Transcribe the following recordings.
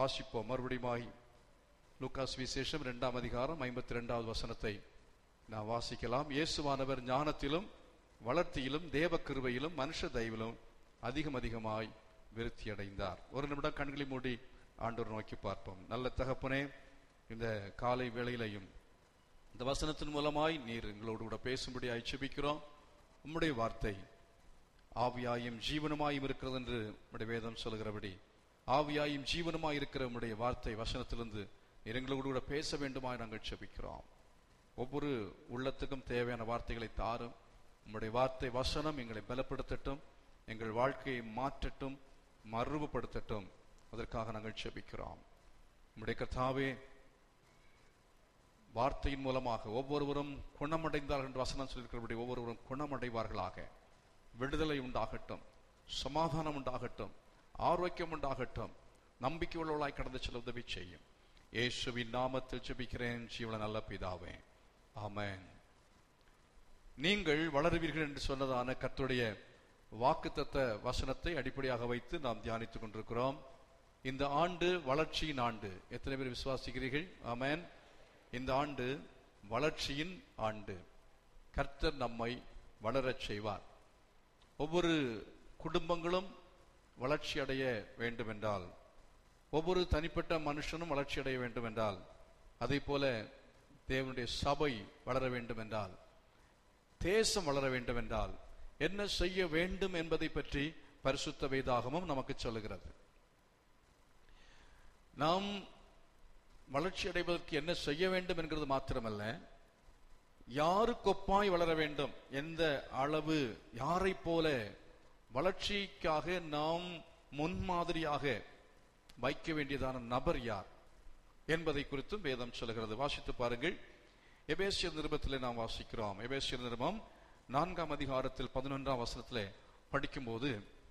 வாசிப்போம் மறுபடியுமாய் லூக்காஸ் விசேஷம் இரண்டாம் அதிகாரம் ஐம்பத்தி ரெண்டாவது வசனத்தை நான் வாசிக்கலாம் இயேசுவானவர் ஞானத்திலும் வளர்த்தியிலும் தேவ கிருபையிலும் மனுஷ தயவிலும் அதிகம் அதிகமாய் விருத்தி அடைந்தார் ஒரு நிமிடம் கண்களை மூடி ஆண்டவர் நோக்கி பார்ப்போம் நல்ல தகப்பனே இந்த காலை வேளையிலையும் இந்த வசனத்தின் மூலமாய் நீர் எங்களோடு கூட பேசும்படி ஐச்சபிக்கிறோம் உம்முடைய வார்த்தை ஆவியாயும் ஜீவனுமாயும் இருக்கிறது என்று உம்முடைய வேதம் சொல்கிறபடி ஆவியாயும் ஜீவனுமாய் இருக்கிற உம்முடைய வார்த்தை வசனத்திலிருந்து நீர் எங்களோடு கூட பேச வேண்டுமாய் நாங்கள் செபிக்கிறோம் ஒவ்வொரு உள்ளத்துக்கும் தேவையான வார்த்தைகளை தாரும் உம்முடைய வார்த்தை வசனம் எங்களை பலப்படுத்தட்டும் எங்கள் வாழ்க்கையை மாற்றட்டும் மறுவுபடுத்தட்டும் அதற்காக நாங்கள் செபிக்கிறோம் உம்முடைய கர்த்தாவே வார்த்தையின் மூலமாக ஒவ்வொருவரும் குணமடைந்தார்கள் என்று வசனம் சொல்லியிருக்கிறபடி ஒவ்வொருவரும் குணமடைவார்களாக விடுதலை உண்டாகட்டும் சமாதானம் உண்டாகட்டும் ஆரோக்கியம் உண்டாகட்டும் நம்பிக்கை உள்ளவர்களாய் கடந்து செல்ல உதவி செய்யும் இயேசுவின் நாமத்தில் ஜெபிக்கிறேன் ஜீவன நல்ல பிதாவே ஆமென் நீங்கள் வளருவீர்கள் என்று சொன்னதான கர்த்தருடைய வாக்குத்தத்த வசனத்தை அடிப்படையாக வைத்து நாம் தியானித்துக் கொண்டிருக்கிறோம் இந்த ஆண்டு வளர்ச்சியின் ஆண்டு எத்தனை பேர் விசுவாசிக்கிறீர்கள் ஆமென் இந்த ஆண்டு வளர்ச்சியின் ஆண்டு கர்த்தர் நம்மை வளரச் செய்வார் ஒவ்வொரு குடும்பங்களும் வளர்ச்சி அடைய வேண்டும் என்றால் ஒவ்வொரு தனிப்பட்ட மனுஷனும் வளர்ச்சி அடைய வேண்டும் என்றால் அதே போல தேவனுடைய சபை வளர வேண்டும் என்றால் தேசம் வளர வேண்டும் என்றால் என்ன செய்ய வேண்டும் என்பதை பற்றி பரிசுத்த வேதாகமும் நமக்கு சொல்லுகிறது நாம் வளர்ச்சி அடைவதற்கு என்ன செய்ய வேண்டும் என்கிறது மாத்திரமல்ல யாருக்கொப்பாய் வளர வேண்டும் எந்த அளவு யாரை போல வளர்ச்சிக்காக நாம் முன்மாதிரியாக வைக்க வேண்டியதான நபர் யார் என்பதை குறித்தும் வேதம் சொல்கிறது வாசித்து பாருங்கள் எபேசியர் நிருபத்திலே நாம் வாசிக்கிறோம் எபேசியர் நிருபம் நான்காம் அதிகாரத்தில் பதினொன்றாம் வசனத்திலே படிக்கும்போது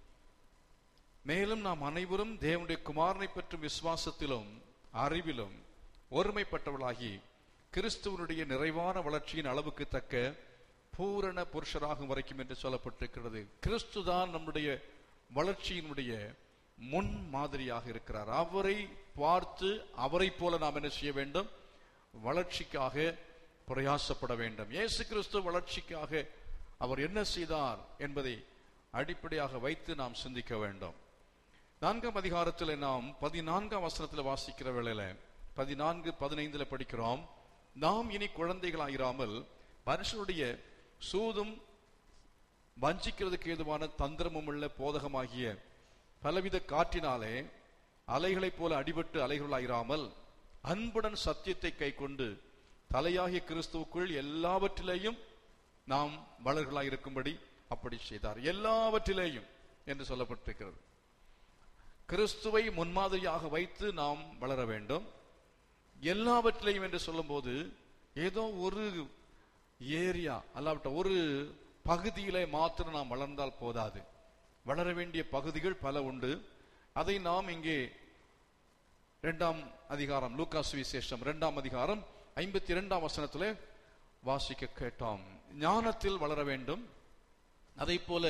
மேலும் நாம் அனைவரும் தேவனுடைய குமாரனை பற்றும் விசுவாசத்திலும் அறிவிலும் ஒருமைப்பட்டவளாகி கிறிஸ்துவனுடைய நிறைவான வளர்ச்சியின் அளவுக்கு தக்க பூரண புருஷராகும் வரைக்கும் என்று சொல்லப்பட்டிருக்கிறது கிறிஸ்து தான் நம்முடைய வளர்ச்சியினுடைய முன் மாதிரியாக இருக்கிறார் அவரை பார்த்து அவரை போல நாம் என்ன செய்ய வேண்டும் வளர்ச்சிக்காக பிரயாசப்பட வேண்டும் இயேசு கிறிஸ்து வளர்ச்சிக்காக அவர் என்ன செய்தார் என்பதை அடிப்படையாக வைத்து நாம் சிந்திக்க வேண்டும் நான்காம் அதிகாரத்தில் நாம் பதினான்காம் வசனத்தில் வாசிக்கிற வேளையில பதினான்கு பதினைந்துல படிக்கிறோம் நாம் இனி குழந்தைகளாயிராமல் மனுஷனுடைய சூதும் வஞ்சிக்கிறதுக்கு ஏதுவான தந்திரமும் உள்ள போதகமாகிய பலவித காற்றினாலே அலைகளைப் போல அடிபட்டு அலைகளாயிராமல் அன்புடன் சத்தியத்தை கை கொண்டு தலையாகிய கிறிஸ்துவுக்குள் எல்லாவற்றிலேயும் நாம் வளர்களாய் இருக்கும்படி அப்படி செய்தார் எல்லாவற்றிலேயும் என்று சொல்லப்பட்டிருக்கிறது கிறிஸ்துவை முன்மாதிரியாக வைத்து நாம் வளர வேண்டும் எல்லாவற்றிலையும் என்று சொல்லும்போது ஏதோ ஒரு ஏரியா அல்லாவிட்ட ஒரு பகுதியிலே மாத்திரம் நாம் வளர்ந்தால் போதாது வளர வேண்டிய பகுதிகள் பல உண்டு அதை நாம் இங்கே இரண்டாம் அதிகாரம் லூக்காஸ் விசேஷம் இரண்டாம் அதிகாரம் ஐம்பத்தி இரண்டாம் வசனத்திலே வாசிக்க கேட்டோம் ஞானத்தில் வளர வேண்டும் அதை போல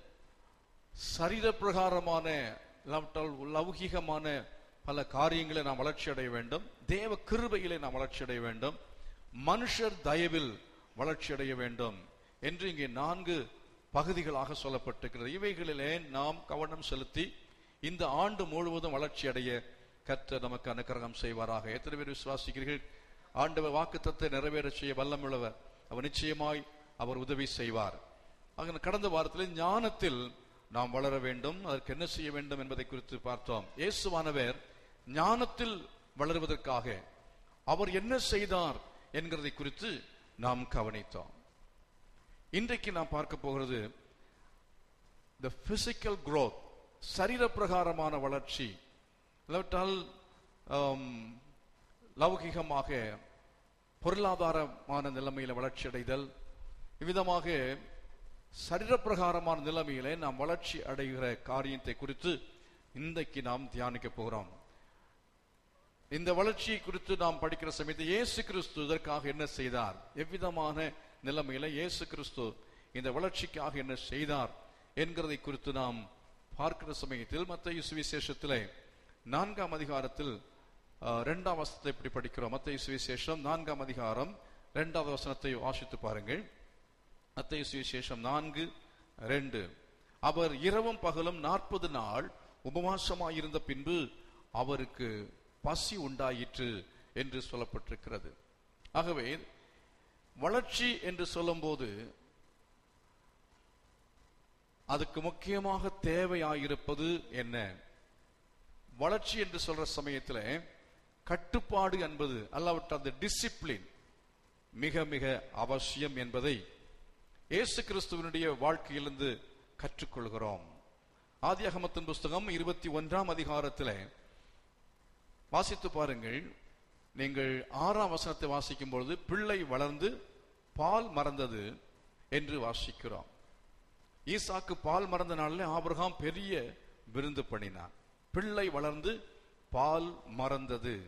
சரீர பிரகாரமான இல்லாவிட்டால் லௌகிகமான பல காரியங்களை நாம் வளர்ச்சி அடைய வேண்டும் தேவ கிருபையிலே நாம் வளர்ச்சி அடைய வேண்டும் மனுஷர் தயவில் வளர்ச்சி அடைய வேண்டும் என்று இங்கே நான்கு பகுதிகளாக சொல்லப்பட்டிருக்கிறது இவைகளிலே நாம் கவனம் செலுத்தி இந்த ஆண்டு முழுவதும் வளர்ச்சி அடைய கற்ற நமக்கு அனுக்கிரகம் செய்வாராக எத்தனை பேர் விசுவாசிக்கிறீர்கள் ஆண்டவர் வாக்குத்தத்தை நிறைவேற செய்ய வல்லமுள்ளவர் அவர் நிச்சயமாய் அவர் உதவி செய்வார் ஆக கடந்த வாரத்தில் ஞானத்தில் நாம் வளர வேண்டும் அதற்கு என்ன செய்ய வேண்டும் என்பதை குறித்து பார்த்தோம் இயேசுவானவர் ஞானத்தில் வளருவதற்காக அவர் என்ன செய்தார் என்கிறதை குறித்து நாம் கவனித்தோம் இன்றைக்கு நாம் பார்க்க போகிறது the physical growth சரீர பிரகாரமான வளர்ச்சி இல்லாவிட்டால் ஆம், லௌகிகமாக பொருளாதாரமான நிலைமையில வளர்ச்சி அடைதல் இவ்விதமாக சரீரப்பிரகாரமான நிலைமையிலே நாம் வளர்ச்சி அடைகிற காரியத்தை குறித்து இன்றைக்கு நாம் தியானிக்க போகிறோம் இந்த வளர்ச்சியை குறித்து நாம் படிக்கிற சமயத்தில் இயேசு கிறிஸ்து இதற்காக என்ன செய்தார் எவ்விதமான நிலைமையில இயேசு கிறிஸ்து இந்த வளர்ச்சிக்காக என்ன செய்தார் என்கிறதை குறித்து நாம் பார்க்கிற சமயத்தில் மத்திய சுவிசேஷத்திலே நான்காம் அதிகாரத்தில் அஹ், இரண்டாம் வசனத்தை இப்படி படிக்கிறோம் மத்திய சுவிசேஷம் நான்காம் அதிகாரம் இரண்டாவது வசனத்தை வாசித்து பாருங்கள் மத்திய சுவிசேஷம் நான்கு ரெண்டு அவர் இரவும் பகலும் நாற்பது நாள் உபவாசமாயிருந்த பின்பு அவருக்கு பசி உண்டாயிற்று என்று சொல்லப்பட்டிருக்கிறது ஆகவே வளர்ச்சி என்று சொல்லும்போது அதுக்கு முக்கியமாக தேவையாயிருப்பது என்ன வளர்ச்சி என்று சொல்ற சமயத்துல கட்டுப்பாடு என்பது அல்லாவிட்டால் அந்த டிசிப்ளின் மிக மிக அவசியம் என்பதை இயேசு கிறிஸ்துவனுடைய வாழ்க்கையிலிருந்து கற்றுக்கொள்கிறோம் ஆதியாகமத்தின் புஸ்தகம் இருபத்தி ஒன்றாம் அதிகாரத்தில் வாசித்து பாருங்கள் நீங்கள் ஆறாம் வசனத்தை வாசிக்கும் பொழுது பிள்ளை வளர்ந்து பால் மறந்தது என்று வாசிக்கிறோம் ஈசாக்கு பால் மறந்த நாளில் ஆபிரகாம் பெரிய விருந்து பண்ணினான் பிள்ளை வளர்ந்து பால் மறந்தது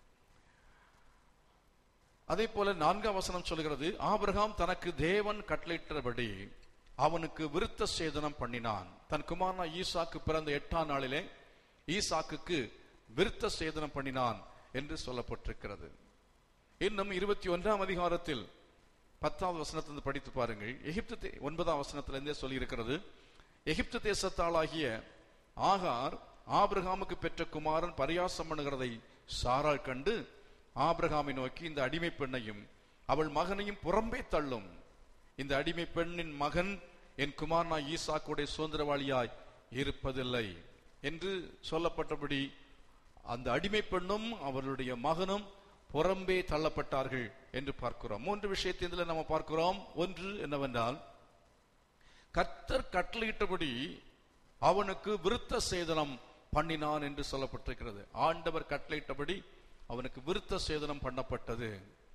அதே போல நான்காம் வசனம் சொல்கிறது ஆபிரகாம் தனக்கு தேவன் கட்டளையிட்டபடி அவனுக்கு விருத்த சேதனம் பண்ணினான் தன் குமாரனா ஈசாக்கு பிறந்த எட்டாம் நாளிலே ஈசாக்குக்கு விருத்த சேதனம் பண்ணினான் என்று சொல்லப்பட்டிருக்கிறது இன்னும் இருபத்தி ஒன்றாம் அதிகாரத்தில் பத்தாவது வசனத்திலிருந்து படித்து பாருங்கள் எகிப்து தே- ஒன்பதாம் வசனத்திலிருந்தே சொல்லி இருக்கிறது எகிப்து தேசத்தாளாகிய ஆகார் ஆபிரகாமுக்கு பெற்ற குமாரன் பரியாசம் பண்ணுகிறதை சாராள் கண்டு ஆபிரகாமை நோக்கி இந்த அடிமை பெண்ணையும் அவள் மகனையும் புறம்பே தள்ளும் இந்த அடிமை பெண்ணின் மகன் என் குமாரனா ஈசாக்குடைய சுதந்திரவாளியாய் இருப்பதில்லை என்று சொல்லப்பட்டபடி அந்த அடிமை பெண்ணும் அவருடைய மகனும் புறம்பே தள்ளப்பட்டார்கள் என்று பார்க்கிறோம் மூன்று விஷயத்தை இதுல நம்ம பார்க்கிறோம் ஒன்று என்னவென்றால் கர்த்தர் கட்டளையிட்டபடி அவனுக்கு விருத்த சேதனம் பண்ணினான் என்று சொல்லப்பட்டிருக்கிறது ஆண்டவர் கட்டளையிட்டபடி அவனுக்கு விருத்த சேதனம் பண்ணப்பட்டது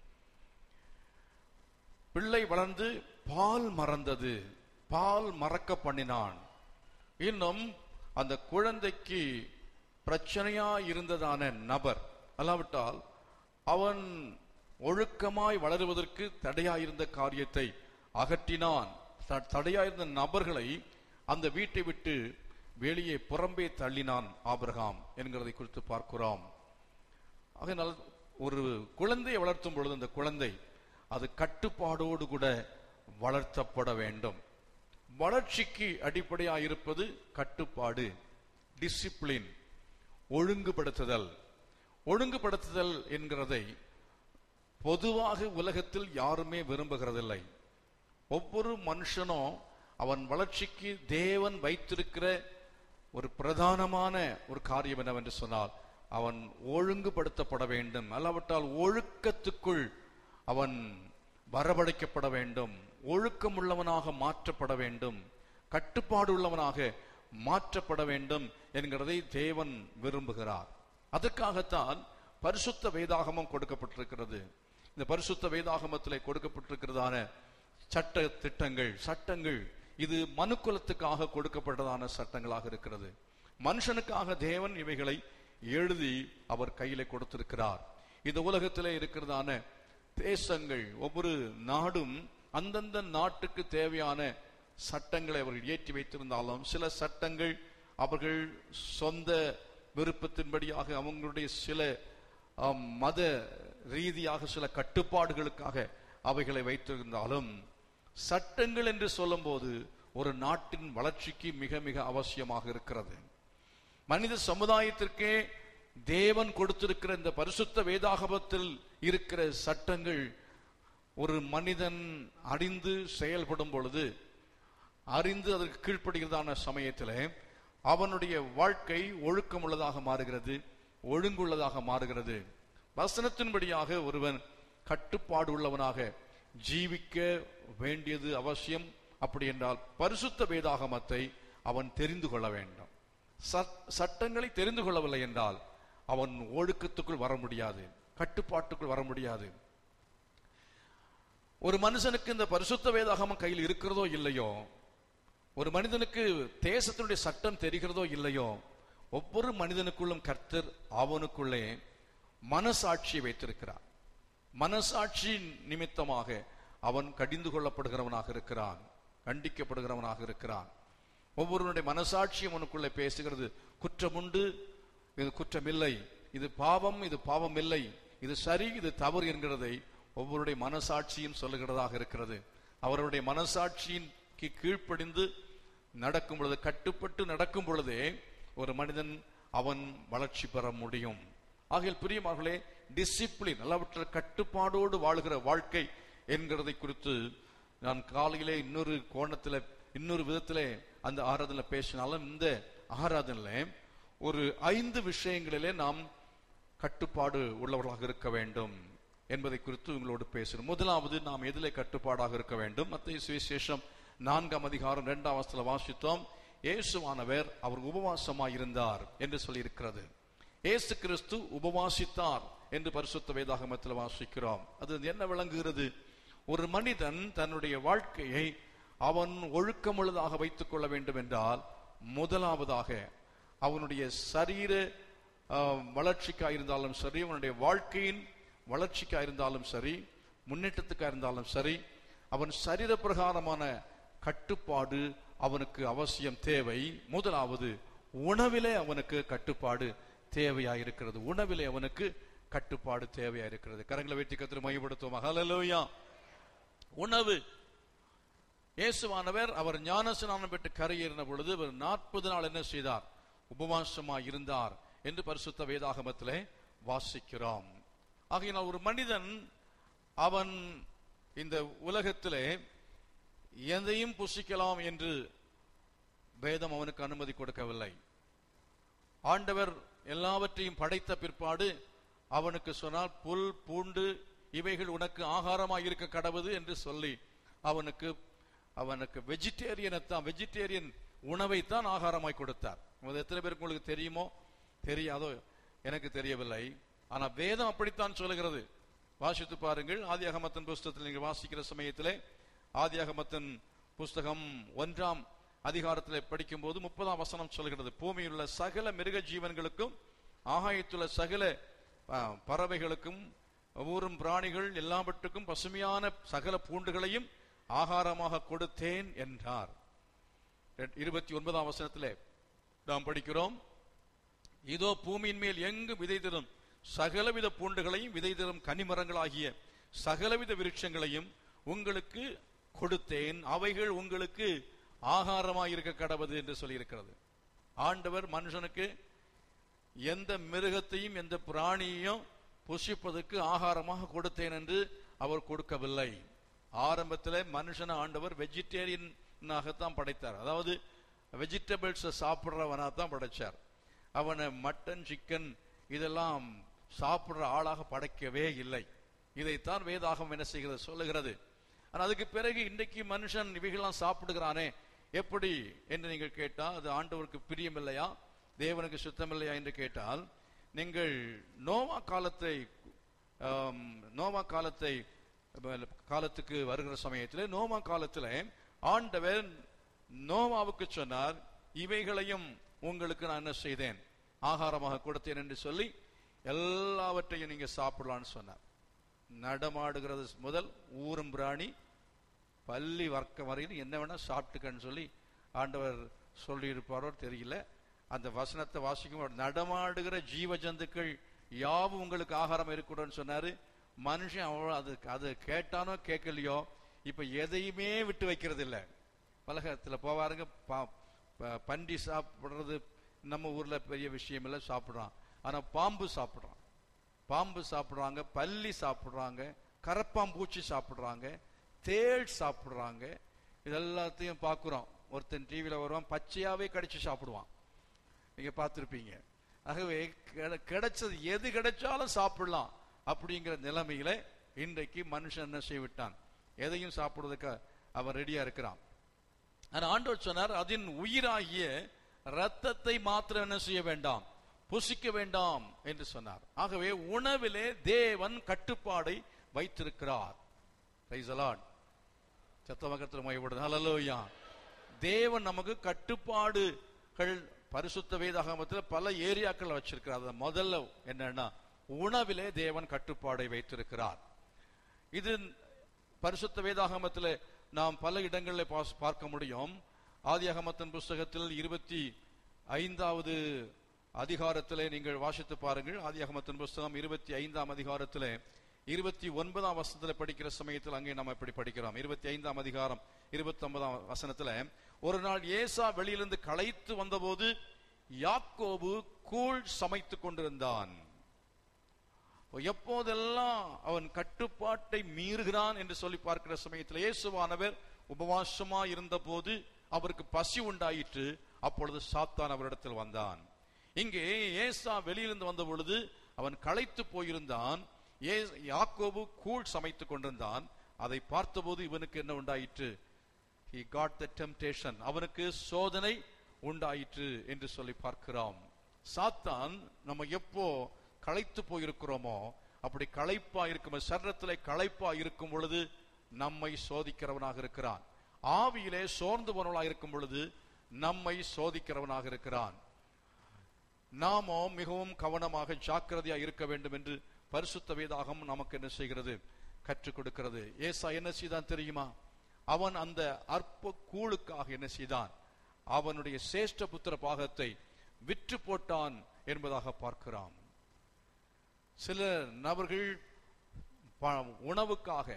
பிள்ளை வளர்ந்து பால் மறந்தது பால் மறக்க பண்ணினான் இன்னும் அந்த குழந்தைக்கு பிரச்சனையா இருந்ததான நபர் அல்லாவிட்டால் அவன் ஒழுக்கமாய் வளருவதற்கு தடையாயிருந்த காரியத்தை அகற்றினான் த- தடையாயிருந்த நபர்களை அந்த வீட்டை விட்டு வெளியே புறம்பே தள்ளினான் ஆபிரகாம் என்கிறதை குறித்து பார்க்கிறோம் அதனால் ஒரு குழந்தையை வளர்த்தும் பொழுது அந்த குழந்தை அது கட்டுப்பாடோடு கூட வளர்த்தப்பட வேண்டும் வளர்ச்சிக்கு அடிப்படையாக இருப்பது கட்டுப்பாடு டிசிப்ளின் ஒழுங்குபடுத்துதல் ஒழுங்குபடுத்துதல் என்கிறதை பொதுவாக உலகத்தில் யாருமே விரும்புகிறதில்லை ஒவ்வொரு மனுஷனும் அவன் வளர்ச்சிக்கு தேவன் வைத்திருக்கிற ஒரு பிரதானமான ஒரு காரியம் என்னவென்று சொன்னால் அவன் ஒழுங்குபடுத்தப்பட வேண்டும் அல்லாவிட்டால் ஒழுக்கத்துக்குள் அவன் வரவழைக்கப்பட வேண்டும் ஒழுக்கம் உள்ளவனாக மாற்றப்பட வேண்டும் கட்டுப்பாடு உள்ளவனாக மாற்றப்பட வேண்டும் என்கிறதை தேவன் விரும்புகிறார் அதற்காகத்தான் பரிசுத்த வேதாகமம் கொடுக்கப்பட்டிருக்கிறது இந்த பரிசுத்த வேதாகமத்திலே கொடுக்கப்பட்டிருக்கிறதான சட்ட திட்டங்கள் சட்டங்கள் இது மனுக்குலத்துக்காக கொடுக்கப்பட்டதான சட்டங்களாக இருக்கிறது மனுஷனுக்காக தேவன் இவைகளை எழுதி அவர் கையில கொடுத்திருக்கிறார் இந்த உலகத்திலே இருக்கிறதான தேசங்கள் ஒவ்வொரு நாடும் அந்தந்த நாட்டுக்கு தேவையான சட்டங்களை அவர்கள் ஏற்றி வைத்திருந்தாலும் சில சட்டங்கள் அவர்கள் சொந்த விருப்பத்தின்படியாக அவங்களுடைய சில ஆம், மத ரீதியாக சில கட்டுப்பாடுகளுக்காக அவைகளை வைத்திருந்தாலும் சட்டங்கள் என்று சொல்லும்போது ஒரு நாட்டின் வளர்ச்சிக்கு மிக மிக அவசியமாக இருக்கிறது மனித சமுதாயத்திற்கே தேவன் கொடுத்திருக்கிற இந்த பரிசுத்த வேதாகமத்தில் இருக்கிற சட்டங்கள் ஒரு மனிதன் அறிந்து செயல்படும் பொழுது அறிந்து அதற்கு கீழ்ப்படுகிறதான சமயத்தில் அவனுடைய வாழ்க்கை ஒழுக்கமுள்ளதாக மாறுகிறது ஒழுங்குள்ளதாக மாறுகிறது வசனத்தின்படியாக ஒருவன் கட்டுப்பாடு உள்ளவனாக ஜீவிக்க வேண்டியது அவசியம் அப்படி என்றால் பரிசுத்த வேதாகமத்தை அவன் தெரிந்து கொள்ள வேண்டும் சட்- சட்டங்களை தெரிந்து கொள்ளவில்லை என்றால் அவன் ஒழுக்கத்துக்குள் வர முடியாது கட்டுப்பாட்டுக்குள் வர முடியாது ஒரு மனுஷனுக்கு இந்த பரிசுத்த வேதாகமம் கையில் இருக்கிறதோ இல்லையோ ஒரு மனிதனுக்கு தேசத்தினுடைய சட்டம் தெரிகிறதோ இல்லையோ ஒவ்வொரு மனிதனுக்குள்ளும் கர்த்தர் அவனுக்குள்ளே மனசாட்சியை வைத்திருக்கிறார் மனசாட்சி நிமித்தமாக அவன் கடிந்து கொள்ளப்படுகிறவனாக இருக்கிறான் கண்டிக்கப்படுகிறவனாக இருக்கிறான் ஒவ்வொருவனுடைய மனசாட்சியும் அவனுக்குள்ளே பேசுகிறது குற்றமுண்டு இது குற்றமில்லை இது பாவம் இது பாவம் இல்லை இது சரி இது தவறு என்கிறதை ஒவ்வொருடைய மனசாட்சியும் சொல்லுகிறதாக இருக்கிறது அவருடைய மனசாட்சியின் கீழ்ப்படிந்து நடக்கும் பொழுது கட்டுப்பட்டு நடக்கும் பொழுதே ஒரு மனிதன் அவன் வளர்ச்சி பெற முடியும் ஆகையால் பிரியமார்களே டிசிப்ளின் எல்லாவற்ற கட்டுப்பாடோடு வாழ்கிற வாழ்க்கை என்கிறதை குறித்து நான் காலையிலே இன்னொரு கோணத்துல இன்னொரு விதத்திலே அந்த ஆராதனை பேசினாலும் இந்த ஆராதனையில ஒரு ஐந்து விஷயங்களிலே நாம் கட்டுப்பாடு உள்ளவர்களாக இருக்க வேண்டும் என்பதை குறித்து உங்களோடு பேசுகிறோம் முதலாவது நாம் எதிலே கட்டுப்பாடாக இருக்க வேண்டும் மத்திய சுவிசேஷம் நான்காம் அதிகாரம் இரண்டாம் வசத்துல வாசித்தோம் இயேசுவானவர் அவர் உபவாசமாய் இருந்தார் என்று சொல்லி இருக்கிறது இயேசு கிறிஸ்து உபவாசித்தார் என்று பரிசுத்த வேதாகமத்தில் வாசிக்கிறோம் அது என்ன விளங்குகிறது ஒரு மனிதன் தன்னுடைய வாழ்க்கையை அவன் ஒழுக்கமுள்ளதாக வைத்துக் கொள்ள வேண்டும் என்றால் முதலாவதாக அவனுடைய சரீர வளர்ச்சிக்கா இருந்தாலும் சரி அவனுடைய வாழ்க்கையின் வளர்ச்சிக்கா இருந்தாலும் சரி முன்னேற்றத்துக்கா இருந்தாலும் சரி அவன் சரீர பிரகாரமான கட்டுப்பாடு அவனுக்கு அவசியம் தேவை முதலாவது உணவிலே அவனுக்கு கட்டுப்பாடு தேவையா இருக்கிறது உணவிலே அவனுக்கு கட்டுப்பாடு தேவையா இருக்கிறது கரங்களை வெற்றி கத்திர மையப்படுத்துவோம் ஹalleluya உணவு இயேசுவானவர் அவர் ஞானஸ்நானம் பெற்று கரையேறின பொழுது அவர் நாற்பது நாள் என்ன செய்தார் உபவாசமாய் இருந்தார் என்று பரிசுத்த வேதாகமத்திலே வாசிக்கிறோம் ஆகையினால் ஒரு மனிதன் அவன் இந்த உலகத்திலே எதையும் புசிக்கலாம் என்று வேதம் அவனுக்கு அனுமதி கொடுக்கவில்லை ஆண்டவர் எல்லாவற்றையும் படைத்த பிற்பாடு அவனுக்கு சொன்னால் புல் பூண்டு இவைகள் உனக்கு ஆகாரமாக இருக்க கடவுது என்று சொல்லி அவனுக்கு அவனுக்கு வெஜிடேரியனைத்தான் வெஜிடேரியன் உணவைத்தான் ஆகாரமாய் கொடுத்தார் அது எத்தனை பேருக்கு உங்களுக்கு தெரியுமோ தெரியாதோ எனக்கு தெரியவில்லை ஆனா வேதம் அப்படித்தான் சொல்லுகிறது வாசித்து பாருங்கள் ஆதி அகமத்தின் புஸ்தகத்தில் நீங்கள் வாசிக்கிற சமயத்திலே ஆதி அகமத்தின் புஸ்தகம் ஒன்றாம் அதிகாரத்தில் படிக்கும் போது முப்பதாம் வசனம் சொல்கிறது பூமியில் உள்ள சகல மிருக ஜீவன்களுக்கும் ஆகாயத்துள்ள சகல பறவைகளுக்கும் ஊரும் பிராணிகள் எல்லாவற்றுக்கும் பசுமையான சகல பூண்டுகளையும் ஆகாரமாக கொடுத்தேன் என்றார் இருபத்தி ஒன்பதாம் வசனத்திலே நாம் படிக்கிறோம் இதோ பூமியின் மேல் எங்கு விதை தரும் சகலவித பூண்டுகளையும் விதை தரும் கனிமரங்களாகிய சகலவித விருட்சங்களையும் உங்களுக்கு கொடுத்தேன் அவைகள் உங்களுக்கு ஆகாரமாக இருக்க கடவுது என்று சொல்லியிருக்கிறது ஆண்டவர் மனுஷனுக்கு எந்த மிருகத்தையும் எந்த பிராணியையும் புசிப்பதற்கு ஆகாரமாக கொடுத்தேன் என்று அவர் கொடுக்கவில்லை ஆரம்பத்தில் மனுஷனை ஆண்டவர் வெஜிடேரியனாகத்தான் படைத்தார் அதாவது வெஜிடபிள்ஸை சாப்பிட்றவனாக தான் படைச்சார் அவனை மட்டன் சிக்கன் இதெல்லாம் சாப்பிடுற ஆளாக படைக்கவே இல்லை இதைத்தான் வேதாகம் என்ன செய்கிறது சொல்லுகிறது ஆனால் அதுக்கு பிறகு இன்றைக்கு மனுஷன் இவைகள்லாம் சாப்பிடுகிறானே எப்படி என்று நீங்கள் கேட்டால் அது ஆண்டவருக்கு பிரியம் இல்லையா தேவனுக்கு சுத்தம் இல்லையா என்று கேட்டால் நீங்கள் நோவா காலத்தை நோவா காலத்தை காலத்துக்கு வருகிற சமயத்தில் நோவா காலத்தில் ஆண்டவர் நோவாவுக்கு சொன்னார் இவைகளையும் உங்களுக்கு நான் என்ன செய்தேன் ஆகாரமாக கொடுத்தேன் என்று சொல்லி எல்லாவற்றையும் நீங்க சாப்பிடலான்னு சொன்னார் நடமாடுகிறது முதல் ஊரும் பிராணி பள்ளி வர்க்க வரையில் என்ன வேணா சாப்பிட்டுக்கன்னு சொல்லி ஆண்டவர் சொல்லி இருப்பாரோ தெரியல அந்த வசனத்தை வாசிக்கும் நடமாடுகிற ஜீவ ஜந்துக்கள் யாவும் உங்களுக்கு ஆகாரம் இருக்கக்கூடாதுன்னு சொன்னாரு மனுஷன் அவ்வளோ அது அது கேட்டானோ கேட்கலையோ இப்ப எதையுமே விட்டு வைக்கிறது இல்லை பலகத்தில் போவாருங்க பண்டி சாப்பிடுறது நம்ம ஊர்ல பெரிய விஷயம் இல்லை சாப்பிடுறான் ஆனா பாம்பு சாப்பிடுறான் பாம்பு சாப்பிடுறாங்க பல்லி சாப்பிடுறாங்க கரப்பாம்பூச்சி சாப்பிடுறாங்க தேள் சாப்பிடுறாங்க இது எல்லாத்தையும் பார்க்குறோம் ஒருத்தன் டிவியில் வருவான் பச்சையாவே கடிச்சு சாப்பிடுவான் நீங்க பார்த்துருப்பீங்க ஆகவே கிடைச்சது எது கிடைச்சாலும் சாப்பிடலாம் அப்படிங்கிற நிலைமையில இன்றைக்கு மனுஷன் என்ன செய்விட்டான் எதையும் சாப்பிடுறதுக்கு அவன் ரெடியா இருக்கிறான் ஆனா ஆண்டவர் சொன்னார் அதன் உயிராகிய ரத்தத்தை மாத்திரம் என்ன செய்ய வேண்டாம் புசிக்க வேண்டாம் என்று சொன்னார் ஆகவே உணவிலே தேவன் கட்டுப்பாடை வைத்திருக்கிறார் சத்தமகத்தில் மையப்படுது ஹலலோயா தேவன் நமக்கு கட்டுப்பாடுகள் பரிசுத்த வேதாகமத்தில் பல ஏரியாக்கள் வச்சிருக்கிறார் முதல்ல என்னன்னா உணவிலே தேவன் கட்டுப்பாடை வைத்திருக்கிறார் இது பரிசுத்த வேதாகமத்தில் நாம் பல இடங்களில் பார்க்க முடியும் ஆதியாகமத்தின் புஸ்தகத்தில் இருபத்தி ஐந்தாவது அதிகாரத்திலே நீங்கள் வாசித்து பாருங்கள் ஆதியாகமத்தின் புஸ்தகம் இருபத்தி ஐந்தாம் அதிகாரத்திலே இருபத்தி ஒன்பதாம் வசனத்துல படிக்கிற சமயத்தில் அங்கே நம்ம இப்படி படிக்கிறோம் இருபத்தி ஐந்தாம் அதிகாரம் இருபத்தி ஒன்பதாம் வசனத்துல ஒரு நாள் ஏசா வெளியிலிருந்து களைத்து வந்தபோது யாக்கோபு கூழ் சமைத்துக் கொண்டிருந்தான் எப்போதெல்லாம் அவன் கட்டுப்பாட்டை மீறுகிறான் என்று சொல்லி பார்க்கிற சமயத்தில் இயேசுவானவர் உபவாசமா இருந்த போது அவருக்கு பசி உண்டாயிற்று அப்பொழுது சாத்தான் அவரிடத்தில் வந்தான் இங்கே ஏசா வெளியிலிருந்து வந்த பொழுது அவன் களைத்து போயிருந்தான் ஏ- யாக்கோபு கூழ் சமைத்துக் கொண்டிருந்தான் அதை பார்த்தபோது இவனுக்கு என்ன உண்டாயிற்று he got the temptation அவனுக்கு சோதனை உண்டாயிற்று என்று சொல்லி பார்க்கிறோம் சாத்தான் நம்ம எப்போ களைத்து போயிருக்கிறோமோ அப்படி களைப்பா இருக்கும் சரீரத்திலே களைப்பா இருக்கும் பொழுது நம்மை சோதிக்கிறவனாக இருக்கிறான் ஆவியிலே சோர்ந்து போனவனாக இருக்கும் பொழுது நம்மை சோதிக்கிறவனாக இருக்கிறான் நாமோ மிகவும் கவனமாக ஜாக்கிரதையா இருக்க வேண்டும் என்று பரிசுத்த வேதாகம் நமக்கு என்ன செய்கிறது கற்றுக் கொடுக்கிறது ஏசா என்ன செய்தான் தெரியுமா அவன் அந்த அற்ப கூழுக்காக என்ன செய்தான் அவனுடைய சேஷ்ட புத்திர பாகத்தை விற்று போட்டான் என்பதாக பார்க்கிறோம் சில நபர்கள் ப- உணவுக்காக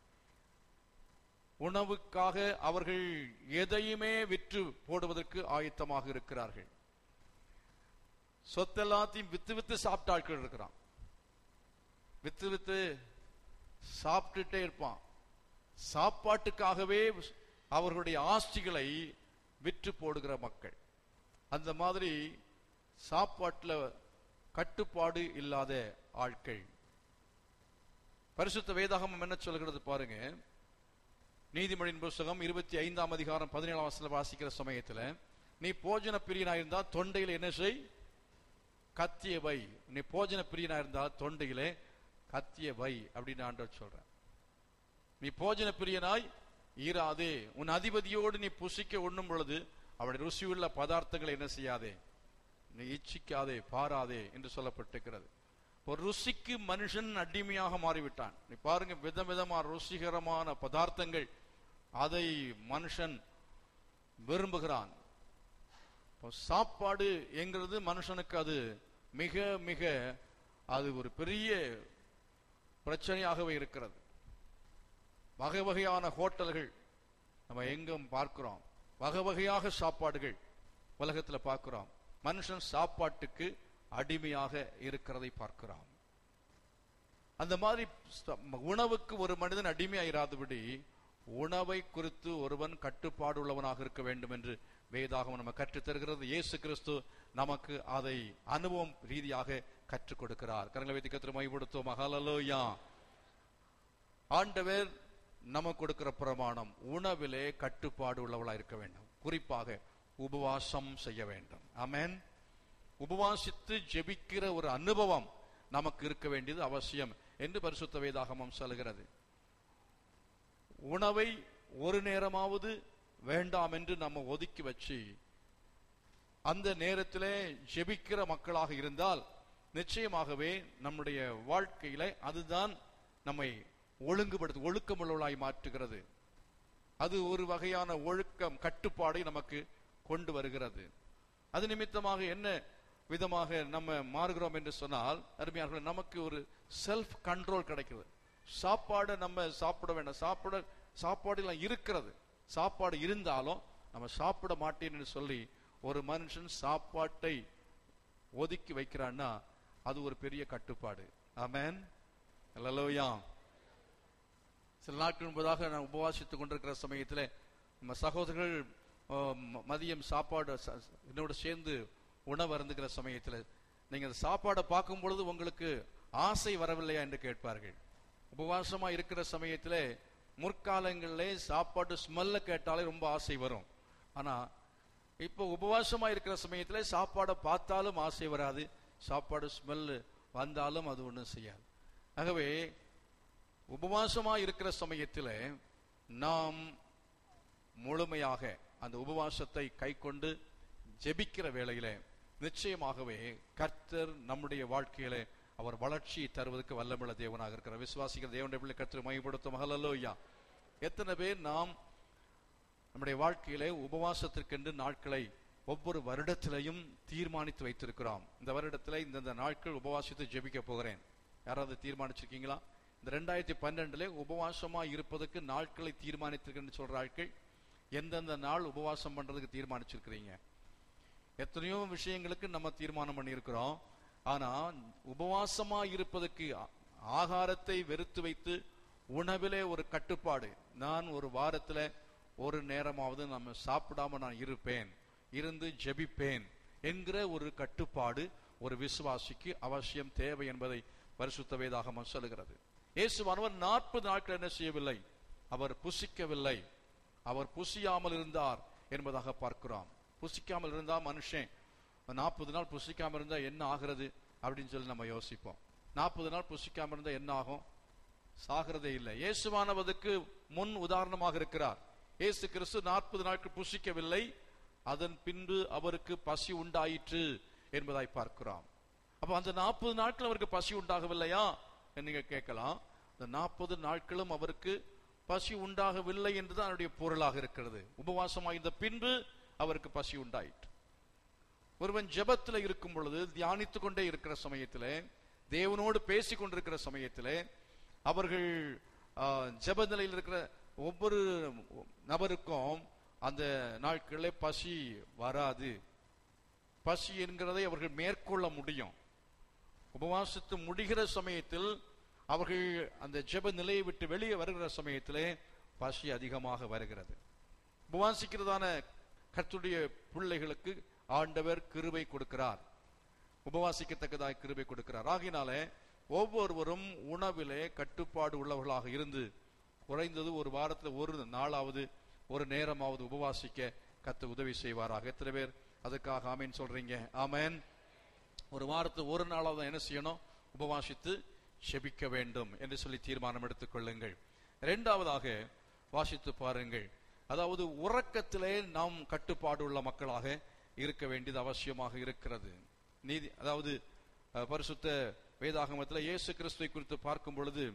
உணவுக்காக அவர்கள் எதையுமே விற்று போடுவதற்கு ஆயத்தமாக இருக்கிறார்கள் சொத்தெல்லாத்தையும் வித்து வித்து சாப்பிட்ட ஆட்கள் இருக்கிறான் வித்து வித்து சாப்பிட்டுட்டே இருப்பான் சாப்பாட்டுக்காகவே அவர்களுடைய ஆஸ்திகளை விற்று போடுகிற மக்கள் அந்த மாதிரி சாப்பாட்டுல கட்டுப்பாடு இல்லாத ஆட்கள் பரிசுத்த வேதாகமம் என்ன சொல்கிறது பாருங்க நீதிமொழியின் புஸ்தகம் இருபத்தி ஐந்தாம் அதிகாரம் பதினேழாம் வசனம் வாசிக்கிற சமயத்துல நீ போஜன பிரியனா இருந்தா தொண்டையில என்ன செய் கத்திய வை நீ போஜன பிரியனா இருந்தா தொண்டையிலே கத்திய வை அப்படின்னு ஆண்டவர் சொல்றேன் நீ போஜன பிரியனாய் ஈராதே உன் அதிபதியோடு நீ புசிக்க உண்ணும் பொழுது அவருடைய ருசியுள்ள பதார்த்தங்களை என்ன செய்யாதே நீ இச்சிக்காதே பாராதே என்று சொல்லப்பட்டிருக்கிறது ஒரு ருசிக்கு மனுஷன் அடிமையாக மாறிவிட்டான் நீ பாருங்க விதவிதமான ருசிகரமான பதார்த்தங்கள் அதை மனுஷன் விரும்புகிறான் இப்போ சாப்பாடு என்கிறது மனுஷனுக்கு அது மிக மிக அது ஒரு பெரிய பிரச்சனையாகவே இருக்கிறது வகை வகையான ஹோட்டல்கள் நம்ம எங்கும் பார்க்கிறோம் வகை வகையாக சாப்பாடுகள் உலகத்துல பார்க்கிறோம் மனுஷன் சாப்பாட்டுக்கு அடிமையாக இருக்கிறதை பார்க்கிறோம் அந்த மாதிரி ச- உணவுக்கு ஒரு மனிதன் அடிமையாயிராதபடி உணவை குறித்து ஒருவன் கட்டுப்பாடு உள்ளவனாக இருக்க வேண்டும் என்று வேதாகம் நம்ம கற்றுத் தருகிறது இயேசு கிறிஸ்து நமக்கு அதை அனுபவம் ரீதியாக கற்றுக் கொடுக்கிறார் கரங்களை வைத்து கத்திர மைப்படுத்துவோம் மகாலலோயா ஆண்டவர் நமக்கு கொடுக்கிற பிரமாணம் உணவிலே கட்டுப்பாடு உள்ளவளா இருக்க வேண்டும் குறிப்பாக உபவாசம் செய்ய வேண்டும் ஆமென் உபவாசித்து ஜெபிக்கிற ஒரு அனுபவம் நமக்கு இருக்க வேண்டியது அவசியம் என்று பரிசுத்த வேதாகமம் சொல்கிறது உணவை ஒரு நேரமாவது வேண்டாம் என்று நம்ம ஒதுக்கி வச்சு அந்த நேரத்திலே ஜெபிக்கிற மக்களாக இருந்தால் நிச்சயமாகவே நம்முடைய வாழ்க்கையில அதுதான் நம்மை ஒழுங்குபடுத்து ஒழுக்கமுள்ளவளாய் மாற்றுகிறது அது ஒரு வகையான ஒழுக்கம் கட்டுப்பாடை நமக்கு கொண்டு வருகிறது அது நிமித்தமாக என்ன விதமாக நம்ம மாறுகிறோம் என்று சொன்னால் அருமையார்கள் நமக்கு ஒரு செல்ஃப் கண்ட்ரோல் கிடைக்கிறது சாப்பாடை நம்ம சாப்பிட வேண்டாம் சாப்பிட சாப்பாடு எல்லாம் இருக்கிறது சாப்பாடு இருந்தாலும் நம்ம சாப்பிட மாட்டேன்னு சொல்லி ஒரு மனுஷன் சாப்பாட்டை ஒதுக்கி வைக்கிறான்னா அது ஒரு பெரிய கட்டுப்பாடு ஆமென் அல்லலோயா சில நாட்கள் முன்பதாக நான் உபவாசித்துக் கொண்டிருக்கிற சமயத்தில் நம்ம சகோதரர்கள் ஆஹ், ம- மதியம் சாப்பாடு ச- ச- என்னோட சேர்ந்து உணவு அருந்துகிற சமயத்தில் நீங்க அந்த சாப்பாடை பார்க்கும் பொழுது உங்களுக்கு ஆசை வரவில்லையா என்று கேட்பார்கள் உபவாசமா இருக்கிற சமயத்தில் முற்காலங்களிலே சாப்பாட்டு ஸ்மெல்ல கேட்டாலே ரொம்ப ஆசை வரும் ஆனா இப்போ உபவாசமா இருக்கிற சமயத்துல சாப்பாடை பார்த்தாலும் ஆசை வராது சாப்பாடு ஸ்மெல் வந்தாலும் அது ஒண்ணும் செய்யாது ஆகவே உபவாசமா இருக்கிற சமயத்துல நாம் முழுமையாக அந்த உபவாசத்தை கைக்கொண்டு ஜெபிக்கிற வேளையிலே நிச்சயமாகவே கர்த்தர் நம்முடைய வாழ்க்கையிலே அவர் வளர்ச்சி தருவதற்கு வல்லமுள்ள தேவனாக இருக்கிற விசுவாசிக்கிற தேவனுடைய பிள்ளை கர்த்தர் மையப்படுத்தும் ஹalleluya எத்தனை பேர் நாம் நம்முடைய வாழ்க்கையிலே உபவாசத்திற்கென்று நாட்களை ஒவ்வொரு வருடத்திலையும் தீர்மானித்து வைத்திருக்கிறோம் இந்த வருடத்துல இந்தந்த நாட்கள் உபவாசித்து ஜெபிக்க போகிறேன் யாராவது தீர்மானிச்சிருக்கீங்களா இந்த ரெண்டாயிரத்தி பன்னெண்டுல உபவாசமா இருப்பதற்கு நாட்களை தீர்மானித்திருக்கேன்னு சொல்ற ஆட்கள் எந்தெந்த நாள் உபவாசம் பண்றதுக்கு தீர்மானிச்சிருக்கிறீங்க எத்தனையோ விஷயங்களுக்கு நம்ம தீர்மானம் பண்ணியிருக்கிறோம் ஆனா உபவாசமா இருப்பதற்கு ஆ- ஆகாரத்தை வெறுத்து வைத்து உணவிலே ஒரு கட்டுப்பாடு நான் ஒரு வாரத்துல ஒரு நேரமாவது நம்ம சாப்பிடாம நான் இருப்பேன் இருந்து ஜெபிப்பேன் என்கிற ஒரு கட்டுப்பாடு ஒரு விசுவாசிக்கு அவசியம் தேவை என்பதை பரிசுத்த வேதாகமம் சொல்லுகிறது இயேசுவானவர் நாற்பது நாட்கள் என்ன செய்யவில்லை அவர் புசிக்கவில்லை அவர் புசியாமல் இருந்தார் என்பதாக பார்க்கிறோம் புசிக்காமல் இருந்தா மனுஷன் நாற்பது நாள் புசிக்காம இருந்தா என்ன ஆகிறது அப்படின்னு சொல்லி நம்ம யோசிப்போம் நாற்பது நாள் புசிக்காம இருந்தா என்ன ஆகும் சாகிறதே இல்லை இயேசுவானவதுக்கு முன் உதாரணமாக இருக்கிறார் இயேசு கிறிஸ்து நாற்பது நாட்கள் புசிக்கவில்லை அதன் பின்பு அவருக்கு பசி உண்டாயிற்று என்பதாய் பார்க்கிறோம் அப்ப அந்த நாற்பது நாட்கள் அவருக்கு பசி உண்டாகவில்லையா என்று நீங்க கேட்கலாம் இந்த நாற்பது நாட்களும் அவருக்கு பசி உண்டாகவில்லை என்றுதான் அதனுடைய பொருளாக இருக்கிறது உபவாசமாயிருந்த பின்பு அவருக்கு பசி உண்டாயிற்று ஒருவன் ஜெபத்துல இருக்கும் பொழுது தியானித்துக் கொண்டே இருக்கிற சமயத்திலே தேவனோடு பேசிக் கொண்டிருக்கிற சமயத்திலே அவர்கள் ஆ, ஜெப நிலையில் இருக்கிற ஒவ்வொரு நபருக்கும் அந்த நாட்களில் பசி வராது பசி என்கிறதை அவர்கள் மேற்கொள்ள முடியும் உபவாசத்து முடிகிற சமயத்தில் அவர்கள் அந்த ஜெப நிலையை விட்டு வெளியே வருகிற சமயத்திலே பசி அதிகமாக வருகிறது உபவாசிக்கிறதான கர்த்தருடைய பிள்ளைகளுக்கு ஆண்டவர் கிருபை கொடுக்கிறார் உபவாசிக்கத்தக்கதாய் கிருபை கொடுக்கிறார் ஆகினாலே ஒவ்வொருவரும் உணவிலே கட்டுப்பாடு உள்ளவர்களாக இருந்து குறைந்தது ஒரு வாரத்துல ஒரு நாளாவது ஒரு நேரமாவது உபவாசிக்க கத்து உதவி செய்வாராக எத்தனை பேர் அதுக்காக ஆமேன் சொல்றீங்க ஆமென் ஒரு வாரத்து ஒரு நாளாவது என்ன செய்யணும் உபவாசித்து செபிக்க வேண்டும் என்று சொல்லி தீர்மானம் எடுத்துக் கொள்ளுங்கள் இரண்டாவதாக வாசித்து பாருங்கள் அதாவது உறக்கத்திலே நாம் கட்டுப்பாடு உள்ள மக்களாக இருக்க வேண்டியது அவசியமாக இருக்கிறது நீதி அதாவது அஹ், பரிசுத்த வேதாகமத்தில் இயேசு கிறிஸ்துவை குறித்து பார்க்கும் பொழுது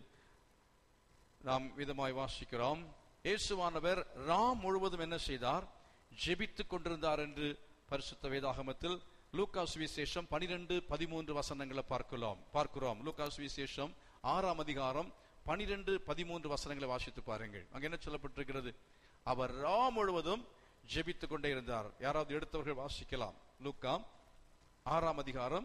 நாம் விதமாய் வாசிக்கிறோம் இயேசுவானவர் ராம் முழுவதும் என்ன செய்தார் ஜெபித்துக் கொண்டிருந்தார் என்று பரிசுத்த வேதாகமத்தில் லூக்காஸ் விசேஷம் பனிரெண்டு பதிமூன்று வசனங்களை பார்க்கலாம் பார்க்கிறோம் லூக்காஸ் விசேஷம் ஆறாம் அதிகாரம் பனிரெண்டு பதிமூன்று வசனங்களை வாசித்து பாருங்கள் அங்க என்ன சொல்லப்பட்டிருக்கிறது அவர் ரா முழுவதும் ஜெபித்துக் கொண்டே இருந்தார் யாராவது எடுத்தவர்கள் வாசிக்கலாம் லூக்கா ஆறாம் அதிகாரம்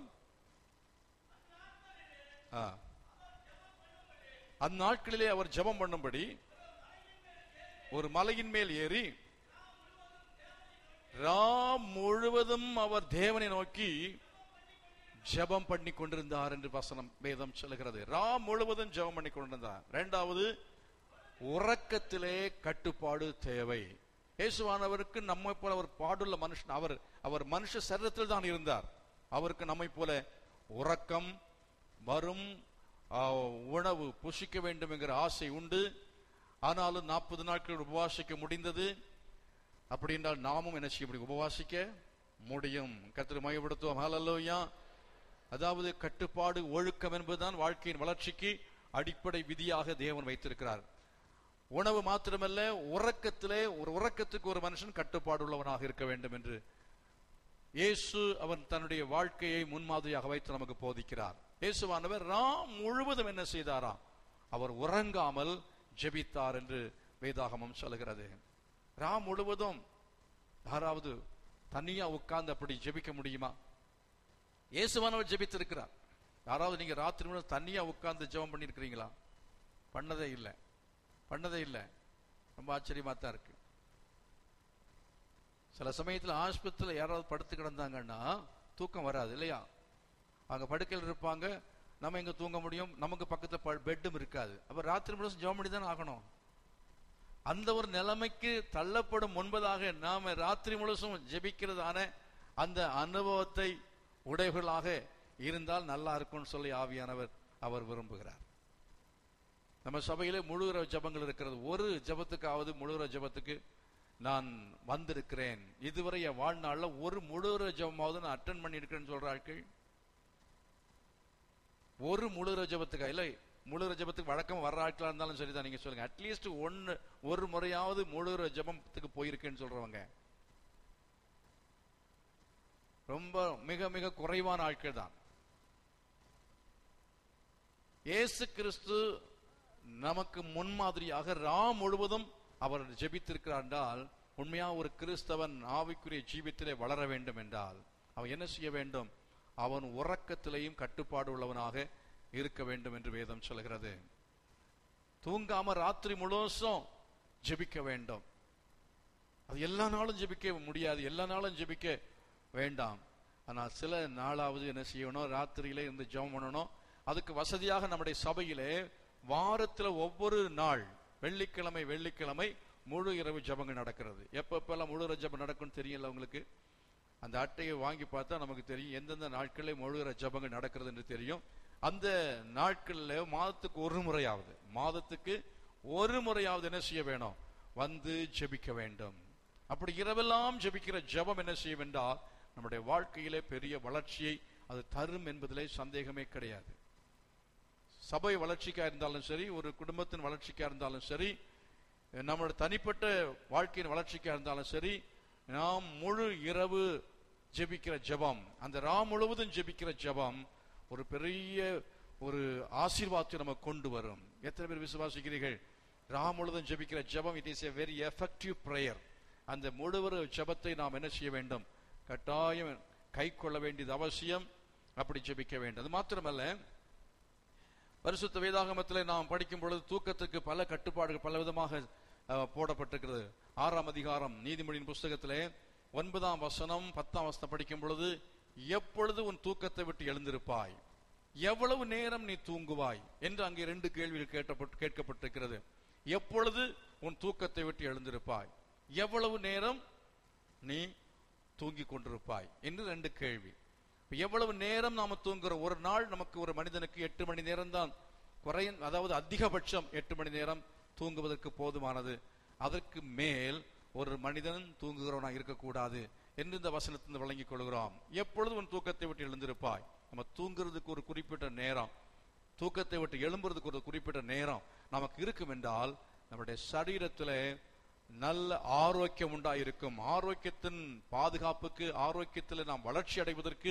ஆ. அந்நாட்களிலே அவர் ஜெபம் பண்ணும்படி ஒரு மலையின் மேல் ஏறி ராம் முழுவதும் அவர் தேவனை நோக்கி ஜெபம் பண்ணி கொண்டிருந்தார் என்று வசனம் வேதம் சொல்லுகிறது ராம் முழுவதும் ஜெபம் பண்ணி கொண்டிருந்தார் இரண்டாவது உறக்கத்திலே கட்டுப்பாடு தேவை இயேசுவானவருக்கு நம்மை போல ஒரு பாடுள்ள மனுஷன் அவர் அவர் மனுஷ சரீரத்தில் தான் இருந்தார் அவருக்கு நம்மை போல உறக்கம் வரும் ஆ, உணவு புசிக்க வேண்டும் என்கிற ஆசை உண்டு ஆனாலும் நாற்பது நாட்கள் உபவாசிக்க முடிந்தது அப்படி என்றால் நாமும் என்ன செய்ய முடியும் உபவாசிக்க முடியும் கத்திர மையப்படுத்துவோம் ஹalleluya அதாவது கட்டுப்பாடு ஒழுக்கம் என்பதுதான் வாழ்க்கையின் வளர்ச்சிக்கு அடிப்படை விதியாக தேவன் வைத்திருக்கிறார் உணவு மாத்திரமல்ல உறக்கத்திலே ஒரு உறக்கத்துக்கு ஒரு மனுஷன் கட்டுப்பாடு உள்ளவனாக இருக்க வேண்டும் என்று இயேசு அவன் தன்னுடைய வாழ்க்கையை முன்மாதிரியாக வைத்து நமக்கு போதிக்கிறார் இயேசுவானவர் ராம் முழுவதும் என்ன செய்தாராம் அவர் உறங்காமல் ஜெபித்தார் என்று வேதாகமம் சொல்லுகிறது ராம் முழுவதும் யாராவது தனியா உட்கார்ந்து அப்படி ஜெபிக்க முடியுமா இயேசுவானவர் ஜெபித்திருக்கிறார் யாராவது நீங்க ராத்திரி முழுவதும் தனியா உட்கார்ந்து ஜெபம் பண்ணியிருக்கிறீங்களா பண்ணதே இல்லை பண்ணதே இல்லை ரொம்ப ஆச்சரியமா தான் இருக்கு சில சமயத்துல ஆஸ்பத்திரியில் யாராவது படுத்து கிடந்தாங்கன்னா தூக்கம் வராது இல்லையா அங்க படுக்கையில் இருப்பாங்க நம்ம எங்க தூங்க முடியும் நமக்கு பக்கத்துல பெட்டும் இருக்காது அப்ப ராத்திரி முழுசும் ஜெபம் பண்ணி தானே ஆகணும் அந்த ஒரு நிலைமைக்கு தள்ளப்படும் முன்பதாக நாம ராத்திரி முழுசும் ஜெபிக்கிறதான அந்த அனுபவத்தை உடையவர்களாக இருந்தால் நல்லா இருக்கும்னு சொல்லி ஆவியானவர் அவர் விரும்புகிறார் நம்ம சபையிலே முழுகிற ஜபங்கள் இருக்கிறது ஒரு ஜபத்துக்காவது முழுகிற ஜபத்துக்கு நான் வந்திருக்கிறேன் இதுவரை என் வாழ்நாள்ல ஒரு முழுகிற ஜபமாவது நான் அட்டன் பண்ணியிருக்கிறேன்னு சொல்ற ஆட்கள் ஒரு முழுகிற ஜபத்துக்கா இல்லை முழுகிற ஜபத்துக்கு வழக்கம் வர்ற ஆட்களா இருந்தாலும் சரிதான் நீங்க சொல்லுங்க அட்லீஸ்ட் ஒன்னு ஒரு முறையாவது முழுகிற ஜபத்துக்கு போயிருக்கேன்னு சொல்றவங்க ரொம்ப மிக மிக குறைவான ஆட்கள் தான் இயேசு கிறிஸ்து நமக்கு முன்மாதிரியாக ரா முழுவதும் அவர் ஜெபித்திருக்கிறார் என்றால் உண்மையா ஒரு கிறிஸ்தவன் ஆவிக்குரிய ஜீவித்திலே வளர வேண்டும் என்றால் அவன் என்ன செய்ய வேண்டும் அவன் உறக்கத்திலேயும் கட்டுப்பாடு உள்ளவனாக இருக்க வேண்டும் என்று வேதம் சொல்கிறது தூங்காம ராத்திரி முழுசும் ஜெபிக்க வேண்டும் அது எல்லா நாளும் ஜெபிக்க முடியாது எல்லா நாளும் ஜெபிக்க வேண்டாம் ஆனால் சில நாளாவது என்ன செய்யணும் ராத்திரியிலே இருந்து ஜெபம் பண்ணணும் அதுக்கு வசதியாக நம்முடைய சபையிலே வாரத்துல ஒவ்வொரு நாள் வெள்ளிக்கிழமை வெள்ளிக்கிழமை முழு இரவு ஜெபங்கள் நடக்கிறது எப்பப்பெல்லாம் முழு இரவு ஜெபம் நடக்கும்னு தெரியல உங்களுக்கு அந்த அட்டையை வாங்கி பார்த்தா நமக்கு தெரியும் எந்தெந்த நாட்களில் முழு இரவு ஜெபங்கள் நடக்கிறது என்று தெரியும் அந்த நாட்களில் மாதத்துக்கு ஒரு முறையாவது மாதத்துக்கு ஒரு முறையாவது என்ன செய்ய வேணும் வந்து ஜெபிக்க வேண்டும் அப்படி இரவெல்லாம் ஜெபிக்கிற ஜெபம் என்ன செய்யும் என்றால் நம்முடைய வாழ்க்கையிலே பெரிய வளர்ச்சியை அது தரும் என்பதிலே சந்தேகமே கிடையாது சபை வளர்ச்சிக்கா இருந்தாலும் சரி ஒரு குடும்பத்தின் வளர்ச்சிக்கா இருந்தாலும் சரி நம்மளுடைய தனிப்பட்ட வாழ்க்கையின் வளர்ச்சிக்கா இருந்தாலும் சரி நாம் முழு இரவு ஜெபிக்கிற ஜெபம் அந்த ரா முழுவதும் ஜெபிக்கிற ஜெபம் ஒரு பெரிய ஒரு ஆசீர்வாதத்தை நம்ம கொண்டு வரும் எத்தனை பேர் விசுவாசிக்கிறீர்கள் ரா முழுவதும் ஜெபிக்கிற ஜெபம் it is a very effective prayer அந்த முழுவரு ஜெபத்தை நாம் என்ன செய்ய வேண்டும் கட்டாயம் கை கொள்ள வேண்டியது அவசியம் அப்படி ஜெபிக்க வேண்டும் அது மாத்திரமல்ல பரிசுத்த வேதாகமத்தில் நாம் படிக்கும் பொழுது தூக்கத்துக்கு பல கட்டுப்பாடுகள் பல விதமாக அஹ், போடப்பட்டிருக்கிறது ஆறாம் அதிகாரம் நீதிமொழியின் புஸ்தகத்திலே ஒன்பதாம் வசனம் பத்தாம் வசனம் படிக்கும் பொழுது எப்பொழுது உன் தூக்கத்தை விட்டு எழுந்திருப்பாய் எவ்வளவு நேரம் நீ தூங்குவாய் என்று அங்கே ரெண்டு கேள்விகள் கேட்டப்பட்டு கேட்கப்பட்டிருக்கிறது எப்பொழுது உன் தூக்கத்தை விட்டு எழுந்திருப்பாய் எவ்வளவு நேரம் நீ தூங்கிக் கொண்டிருப்பாய் என்று ரெண்டு கேள்வி இப்ப எவ்வளவு நேரம் நாம தூங்குறோம் ஒரு நாள் நமக்கு ஒரு மனிதனுக்கு எட்டு மணி நேரம் தான் குறையும் அதாவது அதிகபட்சம் எட்டு மணி நேரம் தூங்குவதற்கு போதுமானது அதற்கு மேல் ஒரு மனிதன் தூங்குகிறவனா இருக்கக்கூடாது என்று இந்த வசனத்திலிருந்து வழங்கிக் கொள்கிறோம் எப்பொழுது உன் தூக்கத்தை விட்டு எழுந்திருப்பாய் நம்ம தூங்குறதுக்கு ஒரு குறிப்பிட்ட நேரம் தூக்கத்தை விட்டு எழும்புறதுக்கு ஒரு குறிப்பிட்ட நேரம் நமக்கு இருக்கும் என்றால் நம்முடைய சரீரத்திலே நல்ல ஆரோக்கியம் உண்டாயிருக்கும் ஆரோக்கியத்தின் பாதுகாப்புக்கு ஆரோக்கியத்தில் நாம் வளர்ச்சி அடைவதற்கு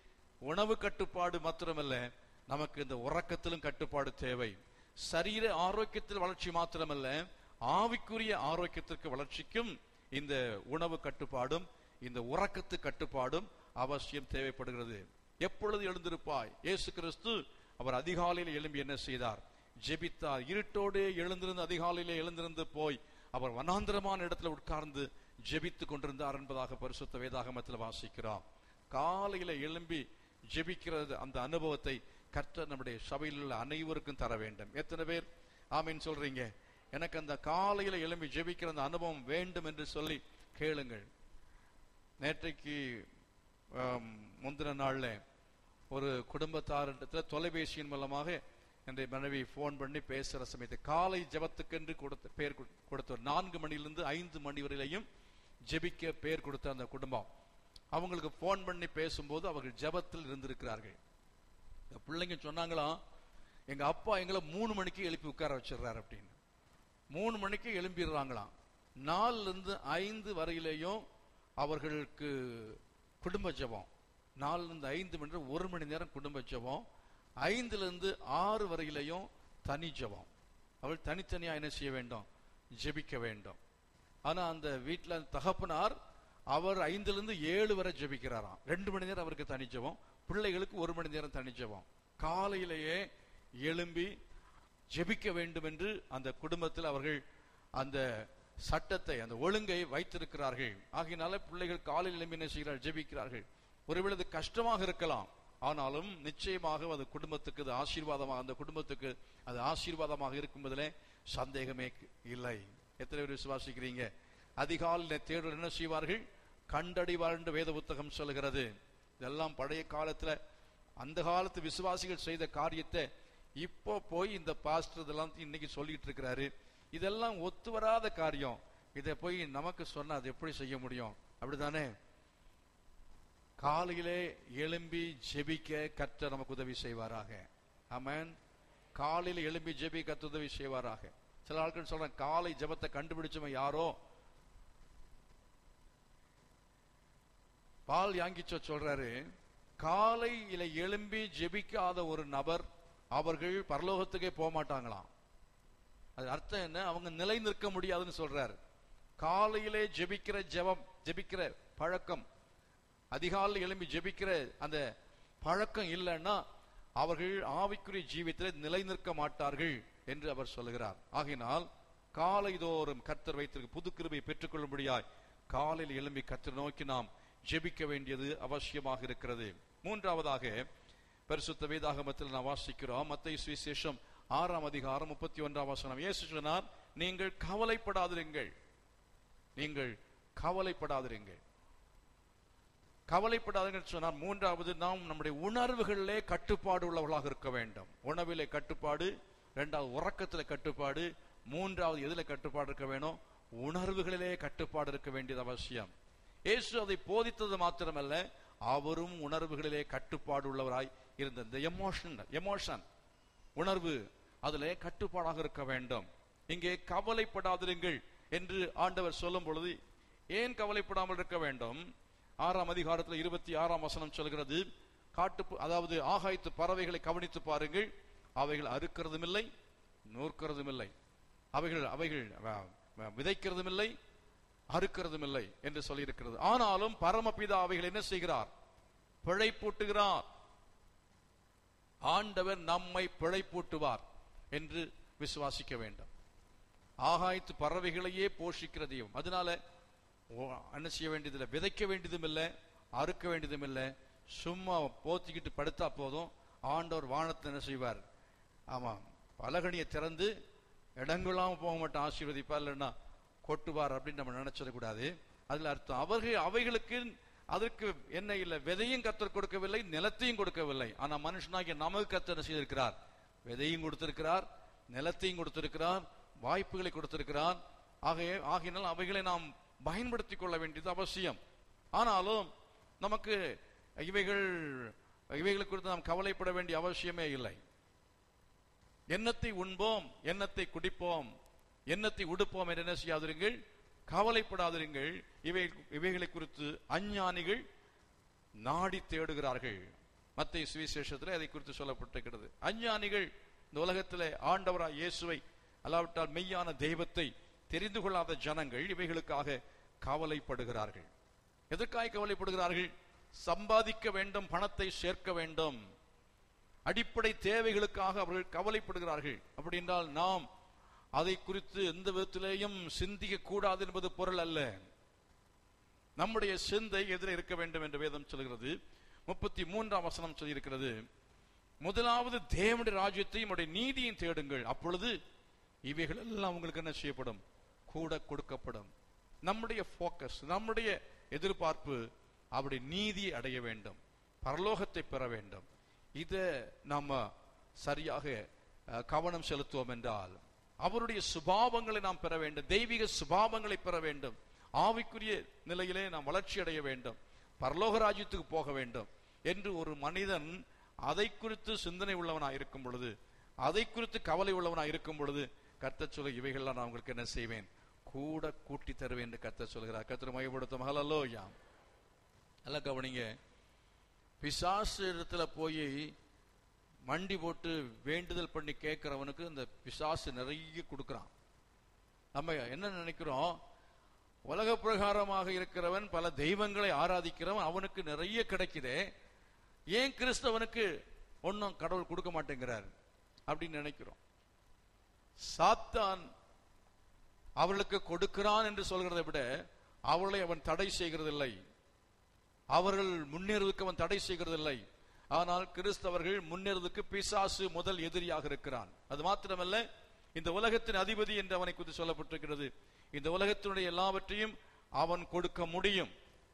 உணவு கட்டுப்பாடு மாத்திரமல்ல நமக்கு இந்த உறக்கத்திலும் கட்டுப்பாடு தேவை சரீர ஆரோக்கியத்தில் வளர்ச்சி மாத்திரமல்ல ஆவிக்குரிய ஆரோக்கியத்திற்கு வளர்ச்சிக்கும் இந்த உணவு கட்டுப்பாடும் இந்த உறக்கத்து கட்டுப்பாடும் அவசியம் தேவைப்படுகிறது எப்பொழுது எழுந்திருப்பாய் இயேசு கிறிஸ்து அவர் அதிகாலையில் எழும்பி என்ன செய்தார் ஜெபித்தார் இருட்டோடே எழுந்திருந்து அதிகாலையிலே எழுந்திருந்து போய் அவர் வனாந்திரமான இடத்துல உட்கார்ந்து ஜெபித்து கொண்டிருந்தார் என்பதாக பரிசுத்த வேதாகமத்தில் வாசிக்கிறோம் காலையில எழும்பி ஜெபிக்கிறது அந்த அனுபவத்தை கர்த்தர் நம்முடைய சபையில் உள்ள அனைவருக்கும் தர வேண்டும் எத்தனை பேர் ஆமீன் சொல்றீங்க எனக்கு அந்த காலையில எழும்பி ஜெபிக்கிற அந்த அனுபவம் வேண்டும் என்று சொல்லி கேளுங்கள் நேற்றைக்கு ஆம், முந்தின நாள்ல ஒரு குடும்பத்தாரிடத்துல தொலைபேசியின் மூலமாக என்னுடைய மனைவி ஃபோன் பண்ணி பேசுற சமயத்தை காலை ஜெபத்துக்கென்று கொடுத்த பேர் கொடு- கொடுத்த நான்கு மணியிலிருந்து ஐந்து மணி வரையிலையும் ஜெபிக்க பேர் கொடுத்த அந்த குடும்பம் அவங்களுக்கு ஃபோன் பண்ணி பேசும்போது அவர்கள் ஜெபத்தில் இருந்திருக்கிறார்கள் இந்த பிள்ளைங்க சொன்னாங்களாம் எங்க அப்பா எங்களை மூணு மணிக்கு எழுப்பி உட்கார வச்சிடுறாரு அப்படின்னு மூணு மணிக்கு எழும்பிடுறாங்களாம் நாலுல இருந்து ஐந்து வரையிலையும் அவர்களுக்கு குடும்ப ஜெபம் நாலுல இருந்து ஐந்து மணி நேரம் ஒரு மணி நேரம் குடும்ப ஜெபம் ஐந்துல இருந்து ஆறு வரையிலையும் தனி ஜெபம் அவள் தனித்தனியா என்ன செய்ய வேண்டும் ஜெபிக்க வேண்டும் ஆனா அந்த வீட்டுல தகப்பனார் அவர் ஐந்துல இருந்து ஏழு வரை ஜெபிக்கிறாராம் ரெண்டு மணி நேரம் அவருக்கு தனி ஜெபம் பிள்ளைகளுக்கு ஒரு மணி நேரம் தனி ஜெபம் காலையிலேயே எழும்பி ஜெபிக்க வேண்டும் என்று அந்த குடும்பத்தில் அவர்கள் அந்த சட்டத்தை அந்த ஒழுங்கை வைத்திருக்கிறார்கள் ஆகையினால பிள்ளைகள் காலையில் எழும்பி என்ன செய்கிறார்கள் ஜெபிக்கிறார்கள் ஒருவேளை இது கஷ்டமாக இருக்கலாம் ஆனாலும் நிச்சயமாக அது குடும்பத்துக்கு அது ஆசீர்வாதமாக அந்த குடும்பத்துக்கு அது ஆசீர்வாதமாக இருக்கும்போதிலே சந்தேகமே இல்லை எத்தனை பேர் விசுவாசிக்கிறீங்க அதிகாலையில் தேடுவர் என்ன செய்வார்கள் கண்டடிவார் என்று வேத புத்தகம் சொல்கிறது இதெல்லாம் பழைய காலத்துல அந்த காலத்து விசுவாசிகள் செய்த காரியத்தை இப்போ போய் இந்த பாஸ்டர் இதெல்லாம் இன்னைக்கு சொல்லிட்டு இருக்கிறாரு இதெல்லாம் ஒத்து வராத காரியம் இதை போய் நமக்கு சொன்னா அது எப்படி செய்ய முடியும் அப்படிதானே காலையிலே எழும்பி ஜெபிக்க கற்ற நமக்கு உதவி செய்வாராக ஆமென் காலையில எழும்பி ஜெபி கத்த உதவி செய்வாராக சில ஆட்கள் சொல்றாங்க காலை ஜெபத்தை கண்டுபிடிச்சவன் யாரோ பால் யாங்கிச்சோ சொல்றாரு காலையில எழும்பி ஜெபிக்காத ஒரு நபர் அவர்கள் பரலோகத்துக்கே போக மாட்டாங்களாம் அது அர்த்தம் என்ன அவங்க நிலை நிற்க முடியாதுன்னு சொல்றாரு காலையிலே ஜெபிக்கிற ஜெபம் ஜெபிக்கிற பழக்கம் அதிகாலை எழும்பி ஜெபிக்கிற அந்த பழக்கம் இல்லைன்னா அவர்கள் ஆவிக்குரிய ஜீவியத்தில் நிலை நிற்க மாட்டார்கள் என்று அவர் சொல்லுகிறார் ஆகினால் காலைதோறும் கர்த்தர் வைத்திருக்க புது கிருபை பெற்றுக்கொள்ளும்படியாய் காலையில் எழும்பி கர்த்தர் நோக்கி நாம் ஜெபிக்க வேண்டியது அவசியமாக இருக்கிறது மூன்றாவதாக பரிசுத்த வேதாகமத்தில் நாம் வாசிக்கிறோம் மத்திய சுவிசேஷம் ஆறாம் அதிகாரம் முப்பத்தி ஒன்றாம் வசனம் இயேசு சொன்னார் நீங்கள் கவலைப்படாதிருங்கள் நீங்கள் கவலைப்படாதிருங்கள் கவலைப்படாதீர்கள் சொன்னார் மூன்றாவது நாம் நம்முடைய உணர்வுகளிலே கட்டுப்பாடு உள்ளவர்களாக இருக்க வேண்டும் உணவிலே கட்டுப்பாடு இரண்டாவது உறக்கத்திலே கட்டுப்பாடு மூன்றாவது எதுல கட்டுப்பாடு இருக்க வேணும் உணர்வுகளிலே கட்டுப்பாடு இருக்க வேண்டியது அவசியம் இயேசு அதை போதித்தது மாத்திரமல்ல அவரும் உணர்வுகளிலே கட்டுப்பாடு உள்ளவராய் இருந்த இந்த எமோஷன் எமோஷன் உணர்வு அதிலே கட்டுப்பாடாக இருக்க வேண்டும் இங்கே கவலைப்படாதிருங்கள் என்று ஆண்டவர் சொல்லும் பொழுது ஏன் கவலைப்படாமல் இருக்க வேண்டும் ஆறாம் அதிகாரத்தில் இருபத்தி ஆறாம் வசனம் சொல்கிறது காட்டு அதாவது ஆகாயத்து பறவைகளை கவனித்து பாருங்கள் அவைகள் அறுக்கிறதும் இல்லை நூற்கிறதும் இல்லை அவைகள் அவைகள் அஹ், அஹ், விதைக்கிறதும் இல்லை அறுக்கிறதும் இல்லை என்று சொல்லியிருக்கிறது ஆனாலும் பரமபிதா அவைகள் என்ன செய்கிறார் பிழைப்பூட்டுகிறார் ஆண்டவர் நம்மை பிழைப்பூட்டுவார் என்று விசுவாசிக்க வேண்டும் ஆகாயத்து பறவைகளையே போஷிக்கிற தெய்வம் அதனால ஓ- என்ன செய்ய வேண்டியதில்லை விதைக்க வேண்டியதும் இல்லை அறுக்க வேண்டியதும் இல்லை சும்மா போத்திக்கிட்டு படுத்தா போதும் ஆண்டவர் வானத்தை என்ன செய்வார் ஆமா பலகணியை திறந்து இடங்களாம போக மாட்டோம் ஆசீர்வதிப்பார் இல்லைன்னா கொட்டுவார் அப்படின்னு நம்ம நினைச்சிடக்கூடாது அதுல அர்த்தம் அவர்கள் அவைகளுக்கு அதற்கு என்ன இல்லை விதையும் கத்தர் கொடுக்கவில்லை நிலத்தையும் கொடுக்கவில்லை ஆனா மனுஷனாகிய நமக்கு கத்தர் என்ன செய்திருக்கிறார் விதையும் கொடுத்திருக்கிறார் நிலத்தையும் கொடுத்திருக்கிறார் வாய்ப்புகளை கொடுத்திருக்கிறார் ஆகைய ஆகையினால் அவைகளை நாம் பயன்படுத்திக் கொள்ள வேண்டியது அவசியம் ஆனாலும் நமக்கு இவைகள் இவைகளை குறித்து நாம் கவலைப்பட வேண்டிய அவசியமே இல்லை எண்ணத்தை உண்போம் எண்ணத்தை குடிப்போம் எண்ணத்தை உடுப்போம் என்று என்ன செய்யாதிருங்கள் கவலைப்படாதிருங்கள் இவை இவைகளை குறித்து அஞ்ஞானிகள் நாடி தேடுகிறார்கள் மத்திய சுவிசேஷத்தில் அதை குறித்து சொல்லப்பட்டிருக்கிறது அஞ்ஞானிகள் இந்த உலகத்திலே ஆண்டவராய் இயேசுவை அல்லாவிட்டால் மெய்யான தெய்வத்தை தெரிந்து கொள்ளாத ஜனங்கள் இவைகளுக்காக கவலைப்படுகிறார்கள் எதற்காக கவலைப்படுகிறார்கள் சம்பாதிக்க வேண்டும் பணத்தை சேர்க்க வேண்டும் அடிப்படை தேவைகளுக்காக அவர்கள் கவலைப்படுகிறார்கள் அப்படி என்றால் நாம் அதை குறித்து எந்த விதத்திலேயும் சிந்திக்க கூடாது என்பது பொருள் அல்ல நம்முடைய சிந்தை எதிரே இருக்க வேண்டும் என்று வேதம் சொல்கிறது முப்பத்தி மூன்றாம் வசனம் சொல்லியிருக்கிறது முதலாவது தேவனுடைய ராஜ்யத்தையும் அவருடைய நீதியையும் தேடுங்கள் அப்பொழுது இவைகள் எல்லாம் உங்களுக்கு என்ன செய்யப்படும் கூட கொடுக்கப்படும் நம்முடைய போக்கஸ் நம்முடைய எதிர்பார்ப்பு அவருடைய நீதியை அடைய வேண்டும் பரலோகத்தை பெற வேண்டும் இதை நாம சரியாக அஹ், கவனம் செலுத்துவோம் என்றால் அவருடைய சுபாவங்களை நாம் பெற வேண்டும் தெய்வீக சுபாவங்களை பெற வேண்டும் ஆவிக்குரிய நிலையிலே நாம் வளர்ச்சி அடைய வேண்டும் பரலோக ராஜ்யத்துக்கு போக வேண்டும் என்று ஒரு மனிதன் அதை குறித்து சிந்தனை உள்ளவனாய் இருக்கும் பொழுது அதை குறித்து கவலை உள்ளவனாய் இருக்கும் பொழுது கர்த்தர் சொல்ல இவைகள்லாம் நான் உங்களுக்கு என்ன செய்வேன் கூட கூட்டி தருவேன் என்று கர்த்தர் சொல்கிறார் கர்த்தர் மையப்படுத்த மகளோ யாம் நல்லா கவனிங்க பிசாசு இடத்துல போய் மண்டி போட்டு வேண்டுதல் பண்ணி கேட்கிறவனுக்கு இந்த பிசாசு நிறைய கொடுக்கறான் நம்ம என்ன நினைக்கிறோம் உலக பிரகாரமாக இருக்கிறவன் பல தெய்வங்களை ஆராதிக்கிறவன் அவனுக்கு நிறைய கிடைக்குதே ஏன் கிறிஸ்தவனுக்கு ஒன்றும் கடவுள் கொடுக்க மாட்டேங்கிறார் அப்படின்னு நினைக்கிறோம் சாத்தான் அவர்களுக்கு கொடுக்கிறான் என்று சொல்கிறதை விட அவர்களை அவன் தடை செய்கிறதில்லை அவர்கள் முன்னேறுவதற்கு அவன் தடை செய்கிறதில்லை ஆனால் கிறிஸ்தவர்கள் முன்னேறுவதற்கு பிசாசு முதல் எதிரியாக இருக்கிறான் அது மாத்திரமல்ல இந்த உலகத்தின் அதிபதி என்று அவனை குறித்து சொல்லப்பட்டிருக்கிறது இந்த உலகத்தினுடைய எல்லாவற்றையும் அவன் கொடுக்க முடியும்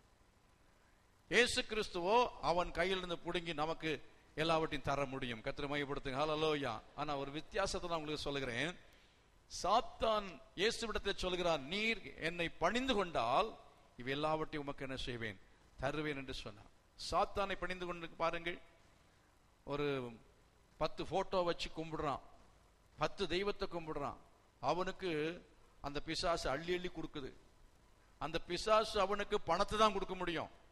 இயேசு கிறிஸ்துவோ அவன் கையிலிருந்து புடுங்கி நமக்கு எல்லாவற்றையும் தர முடியும் கத்திர மையப்படுத்துங்க ஹalleluya ஆனா ஒரு வித்தியாசத்தை நான் உங்களுக்கு சொல்லுகிறேன் சாத்தான் இயேசுவிடத்தில் சொல்கிறான் நீர் என்னை பணிந்து கொண்டால் இவை எல்லாவற்றையும் உமக்கு என்ன செய்வேன் தருவேன் என்று சொன்னான் சாத்தானை பணிந்து கொண்டு பாருங்கள் ஒரு பத்து போட்டோ வச்சு கும்பிடுறான் பத்து தெய்வத்தை கும்பிடுறான் அவனுக்கு அந்த பிசாசு அள்ளி அள்ளி கொடுக்குது அந்த பிசாசு அவனுக்கு பணத்தை தான் கொடுக்க முடியும்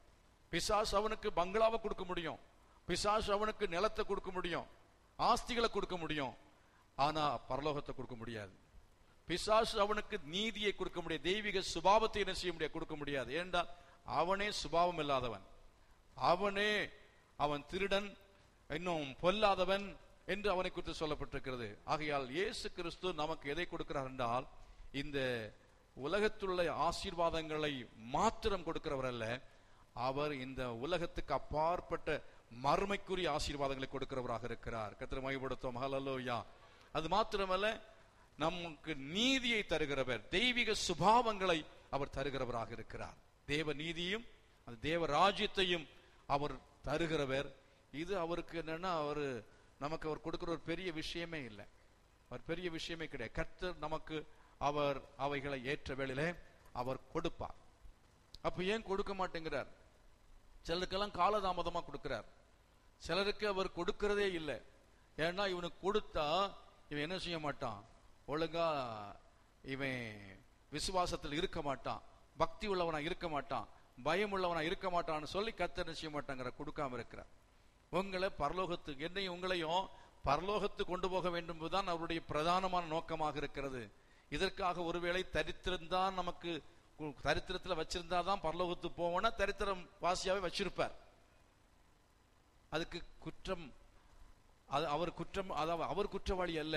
பிசாசு அவனுக்கு பங்களாவை கொடுக்க முடியும் பிசாசு அவனுக்கு நிலத்தை கொடுக்க முடியும் ஆஸ்திகளை கொடுக்க முடியும் ஆனா பரலோகத்தை கொடுக்க முடியாது பிசாசு அவனுக்கு நீதியை கொடுக்க முடியாது தெய்வீக சுபாவத்தை என்ன செய்ய முடியாது கொடுக்க முடியாது ஏனென்றால் அவனே சுபாவம் இல்லாதவன் அவனே அவன் திருடன் இன்னும் பொல்லாதவன் என்று அவனை குறித்து சொல்லப்பட்டிருக்கிறது ஆகையால் இயேசு கிறிஸ்து நமக்கு எதை கொடுக்கிறார் என்றால் இந்த உலகத்துள்ள ஆசீர்வாதங்களை மாத்திரம் கொடுக்கிறவர் அல்ல அவர் இந்த உலகத்துக்கு அப்பாற்பட்ட மறுமைக்குரிய ஆசீர்வாதங்களை கொடுக்கிறவராக இருக்கிறார் கத்திர மைப்படுத்தும் ஹலலோயா அது மாத்திரமல்ல நமக்கு நீதியை தருகிறவர் தெய்வீக சுபாவங்களை அவர் தருகிறவராக இருக்கிறார் தேவ நீதியும் அந்த தேவ ராஜ்யத்தையும் அவர் தருகிறவர் இது அவருக்கு என்னன்னா அவரு நமக்கு அவர் கொடுக்கிற ஒரு பெரிய விஷயமே இல்லை அவர் பெரிய விஷயமே கிடையாது கர்த்தர் நமக்கு அவர் அவைகளை ஏற்ற வேளையிலே அவர் கொடுப்பார் அப்ப ஏன் கொடுக்க மாட்டேங்கிறார் சிலருக்கெல்லாம் காலதாமதமா கொடுக்கிறார் சிலருக்கு அவர் கொடுக்கிறதே இல்லை ஏன்னா இவனுக்கு கொடுத்தா இவன் என்ன செய்ய மாட்டான் ஒழுங்கா இவன் விசுவாசத்தில் இருக்க மாட்டான் பக்தி உள்ளவனா இருக்க மாட்டான் பயம் உள்ளவனா இருக்க மாட்டான்னு சொல்லி கர்த்தர் என்ன செய்ய மாட்டாங்கிற கொடுக்காம இருக்கிறார் உங்களை பரலோகத்துக்கு என்னையும் உங்களையும் பரலோகத்து கொண்டு போக வேண்டும் என்பதுதான் அவருடைய பிரதானமான நோக்கமாக இருக்கிறது இதற்காக ஒருவேளை தரித்திரம்தான் நமக்கு கு- தரித்திரத்துல வச்சிருந்தா தான் பரலோகத்துக்கு போவோம்னா தரித்திரம் வாசியாவே வச்சிருப்பார் அதுக்கு குற்றம் அது அவர் குற்றம் அதாவது அவர் குற்றவாளி அல்ல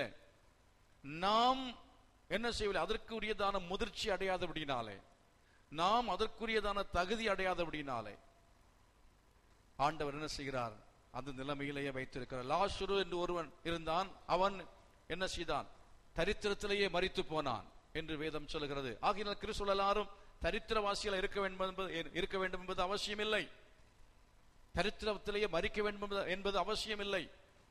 நாம் என்ன செய்யவில்லை அதற்கு உரியதான முதிர்ச்சி அடையாதபடினாலே நாம் அதற்குரியதான தகுதி அடையாதபடினாலே ஆண்டவர் என்ன செய்கிறார் அந்த நிலைமையிலேயே வைத்திருக்கிறார் லாசுரு என்று ஒருவன் இருந்தான் அவன் என்ன செய்தான் தரித்திரத்திலேயே மரித்து போனான் என்று வேதம் சொல்லுகிறது ஆகினால் கிறிஸ்துவ எல்லாரும் தரித்திரவாசிகள் இருக்க வேண்டும் என்பது இருக்க வேண்டும் என்பது அவசியமில்லை தரித்திரத்திலேயே மறிக்க வேண்டும் என்பது- என்பது அவசியமில்லை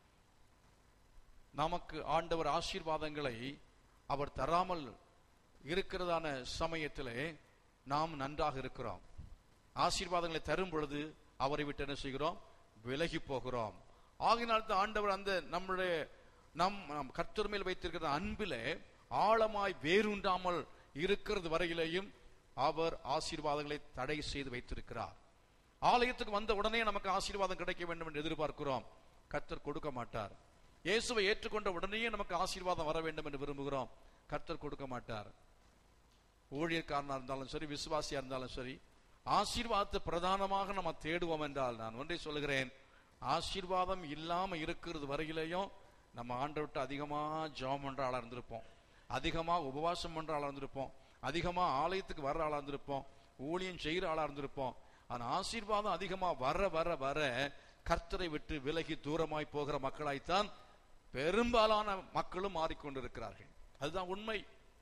நமக்கு ஆண்டவர் ஆசீர்வாதங்களை அவர் தராமல் இருக்கிறதான சமயத்திலே நாம் நன்றாக இருக்கிறோம் ஆசீர்வாதங்களை தரும் பொழுது அவரை விட்டு என்ன செய்கிறோம் விலகி போகிறோம் ஆகினால் தான் ஆண்டவர் அந்த நம்முடைய நம் நம் கர்த்தர் மேல் வைத்திருக்கிற அன்பிலே ஆழமாய் வேரூன்றாமல் இருக்கிறது வரையிலேயும் அவர் ஆசீர்வாதங்களை தடை செய்து வைத்திருக்கிறார் ஆலயத்துக்கு வந்த உடனே நமக்கு ஆசீர்வாதம் கிடைக்க வேண்டும் என்று எதிர்பார்க்கிறோம் கர்த்தர் கொடுக்க மாட்டார் இயேசுவை ஏற்றுக்கொண்ட உடனேயே நமக்கு ஆசீர்வாதம் வர வேண்டும் என்று விரும்புகிறோம் கர்த்தர் கொடுக்க மாட்டார் ஊழியக்காரனா இருந்தாலும் சரி விசுவாசியா இருந்தாலும் சரி ஆசீர்வாதத்தை பிரதானமாக நம்ம தேடுவோம் என்றால் நான் ஒன்றை சொல்லுகிறேன் ஆசீர்வாதம் இல்லாம இருக்கிறது வரையிலையும் நம்ம ஆண்டை விட்டு அதிகமா ஜெபம் பண்ற ஆளா இருந்திருப்போம் அதிகமா உபவாசம் பண்ற ஆளா இருந்திருப்போம் அதிகமா ஆலயத்துக்கு வர்ற ஆளா இருந்திருப்போம் ஊழியம் செய்யற ஆளா இருந்திருப்போம் ஆனா ஆசீர்வாதம் அதிகமா வர வர வர கர்த்தரை விட்டு விலகி தூரமாய் போகிற மக்களாய்த்தான் பெரும்பாலான மக்களும் மாறிக்கொண்டிருக்கிறார்கள் அதுதான் உண்மை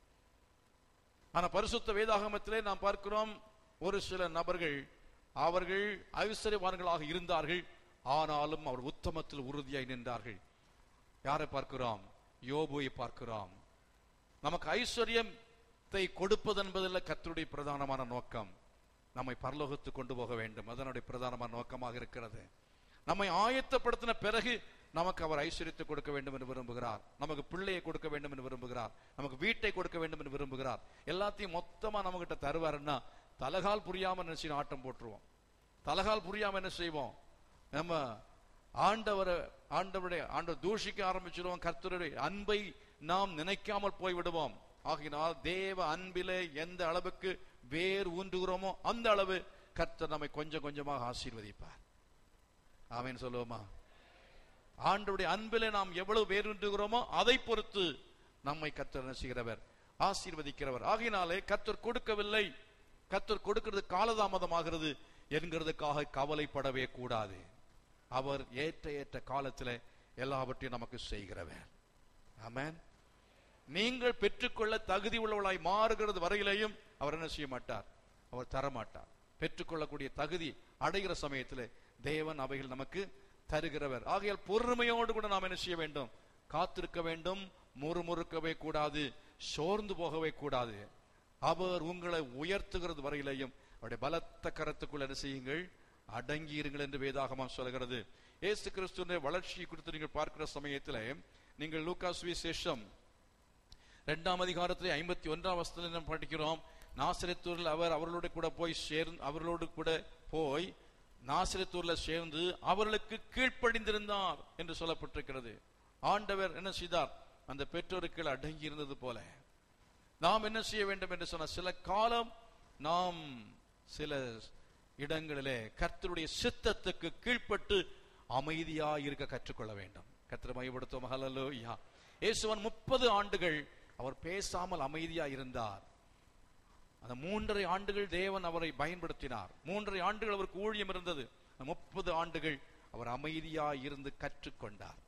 ஆனா பரிசுத்த வேதாகமத்திலே நாம் பார்க்கிறோம் ஒரு சில நபர்கள் அவர்கள் ஐஸ்வர்யவான்களாக இருந்தார்கள் ஆனாலும் அவர் உத்தமத்தில் உறுதியாய் நின்றார்கள் யாரை பார்க்கிறோம் யோபுவை பார்க்கிறோம் நமக்கு ஐஸ்வர்யத்தை கொடுப்பது என்பதில் கர்த்தருடைய பிரதானமான நோக்கம் நம்மை பரலோகத்துக்கு கொண்டு போக வேண்டும் அதனுடைய பிரதானமான நோக்கமாக இருக்கிறது நம்மை ஆயத்தப்படுத்தின பிறகு நமக்கு அவர் ஐஸ்வர்யத்தை கொடுக்க வேண்டும் என்று விரும்புகிறார் நமக்கு பிள்ளையை கொடுக்க வேண்டும் என்று விரும்புகிறார் நமக்கு வீட்டை கொடுக்க வேண்டும் என்று விரும்புகிறார் எல்லாத்தையும் மொத்தமா நம்ம கிட்ட தருவாருன்னா தலகால் புரியாம நினைச்சு ஆட்டம் போட்டுருவோம் தலகால் புரியாம என்ன செய்வோம் நம்ம ஆண்டவரை ஆண்டவருடைய ஆண்டவர் தூஷிக்க ஆரம்பிச்சிடுவோம் கர்த்தருடைய அன்பை நாம் நினைக்காமல் போய் விடுவோம் ஆகினால் தேவ அன்பிலே எந்த அளவுக்கு வேர் ஊன்றுகிறோமோ அந்த அளவு கர்த்தர் நம்மை கொஞ்சம் கொஞ்சமாக ஆசீர்வதிப்பார் ஆமென் சொல்லுவோமா ஆண்டவருடைய அன்பிலே நாம் எவ்வளவு வேரூன்றுகிறோமோ அதை பொறுத்து நம்மை கர்த்தர் என்ன செய்கிறவர் ஆசீர்வதிக்கிறவர் ஆகினாலே கர்த்தர் கொடுக்கவில்லை கர்த்தர் கொடுக்கிறது காலதாமதமாகிறது என்கிறதுக்காக கவலைப்படவே கூடாது அவர் ஏற்ற ஏற்ற காலத்திலே எல்லாவற்றையும் நமக்கு செய்கிறவர் ஆமென் நீங்கள் பெற்றுக்கொள்ள தகுதி உள்ளவளாய் மாறுகிறது வரையிலேயும் அவர் என்ன செய்ய மாட்டார் அவர் தரமாட்டார் பெற்றுக்கொள்ளக்கூடிய தகுதி அடைகிற சமயத்திலே தேவன் அவைகள் நமக்கு தருகிறவர் ஆகையால் பொறுமையோடு கூட நாம் என்ன செய்ய வேண்டும் காத்திருக்க வேண்டும் முறுமுறுக்கவே கூடாது சோர்ந்து போகவே கூடாது அவர் உங்களை உயர்த்துகிறது வரையிலேயும் அவருடைய பலத்த கரத்துக்குள் என்ன செய்யுங்கள் அடங்கி இருங்கள் என்று வேதாகமம் சொல்கிறது இயேசு கிறிஸ்துவின் வளர்ச்சியை குறித்து நீங்கள் பார்க்கிற சமயத்திலே நீங்கள் லூகாஸ் விசேஷம் இரண்டாம் அதிகாரத்திலே ஐம்பத்தி ஒன்றாம் வசனத்தில் நாம் படிக்கிறோம் நாசரத்தூரில் அவர் அவர்களோடு கூட போய் சேர்ந்து அவர்களோடு கூட போய் நாசிரத்தூர்ல சேர்ந்து அவர்களுக்கு கீழ்ப்படிந்திருந்தார் என்று சொல்லப்பட்டிருக்கிறது ஆண்டவர் என்ன செய்தார் அந்த பெற்றோருக்கு அடங்கி இருந்தது போல நாம் என்ன செய்ய வேண்டும் என்று சொன்ன சில காலம் நாம் சில இடங்களிலே கர்த்தருடைய சித்தத்துக்கு கீழ்ப்பட்டு அமைதியா இருக்க கற்றுக்கொள்ள வேண்டும் கர்த்தர் மையப்படுத்தும் ஹalleluya இயேசுவன் முப்பது ஆண்டுகள் அவர் பேசாமல் அமைதியா இருந்தார் அந்த மூன்றரை ஆண்டுகள் தேவன் அவரை பயன்படுத்தினார் மூன்றரை ஆண்டுகள் அவருக்கு ஊழியம் இருந்தது முப்பது ஆண்டுகள் அவர் அமைதியா இருந்து கற்றுக்கொண்டார்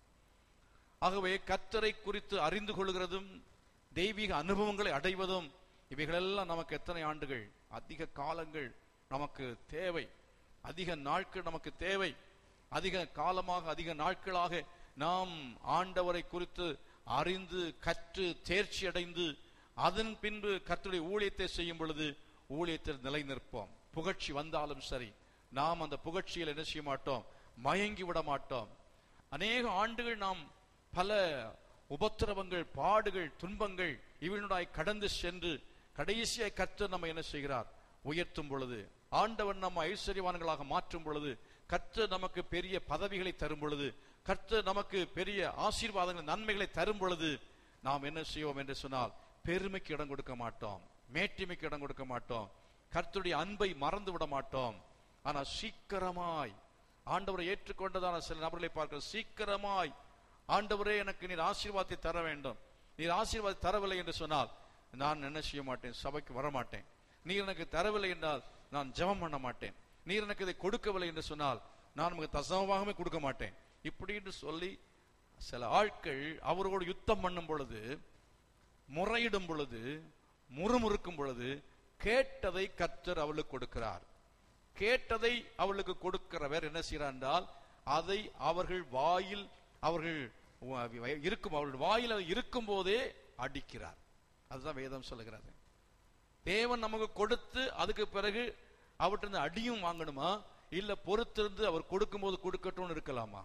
ஆகவே கர்த்தரை குறித்து அறிந்து கொள்கிறதும் தெய்வீக அனுபவங்களை அடைவதும் இவைகளெல்லாம் நமக்கு எத்தனை ஆண்டுகள் அதிக காலங்கள் நமக்கு தேவை அதிக நாட்கள் நமக்கு தேவை அதிக காலமாக அதிக நாட்களாக நாம் ஆண்டவரை குறித்து அறிந்து கற்று தேர்ச்சி அடைந்து அதன் பின்பு கர்த்தருடைய ஊழியத்தை செய்யும் பொழுது ஊழியத்தில் நிலை நிற்போம் புகழ்ச்சி வந்தாலும் சரி நாம் அந்த புகழ்ச்சியில் என்ன செய்ய மாட்டோம் மயங்கி விட மாட்டோம் அநேக ஆண்டுகள் நாம் பல உபத்திரவங்கள் பாடுகள் துன்பங்கள் இவனுடாய் கடந்து சென்று கடைசியாய் கர்த்தர் நம்ம என்ன செய்கிறார் உயர்த்தும் பொழுது ஆண்டவன் நம்ம ஐஸ்வர்யவான்களாக மாற்றும் பொழுது கர்த்தர் நமக்கு பெரிய பதவிகளை தரும் பொழுது கர்த்தர் நமக்கு பெரிய ஆசீர்வாதங்கள் நன்மைகளை தரும் பொழுது நாம் என்ன செய்வோம் என்று சொன்னால் பெருமைக்கு இடம் கொடுக்க மாட்டோம் மேட்டிமைக்கு இடம் கொடுக்க மாட்டோம் கர்த்தருடைய அன்பை மறந்து விட மாட்டோம் ஆனா சீக்கிரமாய் ஆண்டவரை ஏற்றுக்கொண்டதான சில நபர்களை பார்க்க சீக்கிரமாய் ஆண்டவரே எனக்கு நீர் ஆசீர்வாதத்தை தர வேண்டும் நீர் ஆசீர்வாதம் தரவில்லை என்று சொன்னால் நான் என்ன செய்ய மாட்டேன் சபைக்கு வர மாட்டேன் நீர் எனக்கு தரவில்லை என்றால் நான் ஜெபம் பண்ண மாட்டேன் நீர் எனக்கு இதை கொடுக்கவில்லை என்று சொன்னால் நான் உங்களுக்கு தசமமாகவே கொடுக்க மாட்டேன் இப்படின்னு சொல்லி சில ஆட்கள் அவரோடு யுத்தம் பண்ணும் பொழுது முறையிடும் பொழுது முறுமுறுக்கும் பொழுது கேட்டதை கர்த்தர் அவளுக்கு கொடுக்கிறார் கேட்டதை அவளுக்கு கொடுக்கிறவர் என்ன செய்கிறார் என்றால் அதை அவர்கள் வாயில் அவர்கள் வ- இருக்கும் அவர்கள் வாயில் அது இருக்கும் போதே அடிக்கிறார் அதுதான் வேதம் சொல்லுகிறது தேவன் நமக்கு கொடுத்து அதுக்கு பிறகு அவர்கிட்ட அடியும் வாங்கணுமா இல்ல பொறுத்திருந்து அவர் கொடுக்கும்போது கொடுக்கட்டும்னு இருக்கலாமா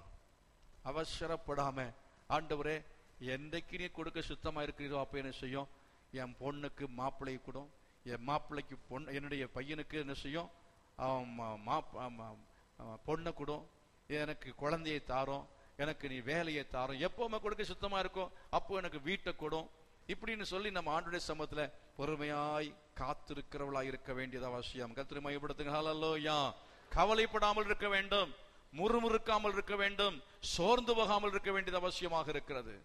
அவசரப்படாம ஆண்டவரே என்றைக்கு நீ கொடுக்க சுத்தமா இருக்கிறீரோ அப்ப என்ன செய்யும் என் பொண்ணுக்கு மாப்பிள்ளை கூடும் என் மாப்பிள்ளைக்கு பொண்ணு என்னுடைய பையனுக்கு என்ன செய்யும் அவன் மா- மாப்- ஆமா, ஆமா, பொண்ணை கூடும் எனக்கு குழந்தையை தாரோம் எனக்கு நீ வேலையை தாரோம் எப்பவுமே கொடுக்க சுத்தமா இருக்கும் அப்போ எனக்கு வீட்டை கூடும் இப்படின்னு சொல்லி நம்ம ஆண்டுடைய சமத்துல பொறுமையாய் காத்திருக்கிறவளாய் இருக்க வேண்டியது அவசியம் கத்திரி மையப்படுத்துங்க ஹalleluya கவலைப்படாமல் இருக்க வேண்டும் முறுமுறுக்காமல் இருக்க வேண்டும் சோர்ந்து போகாமல் இருக்க வேண்டியது அவசியமாக இருக்கிறது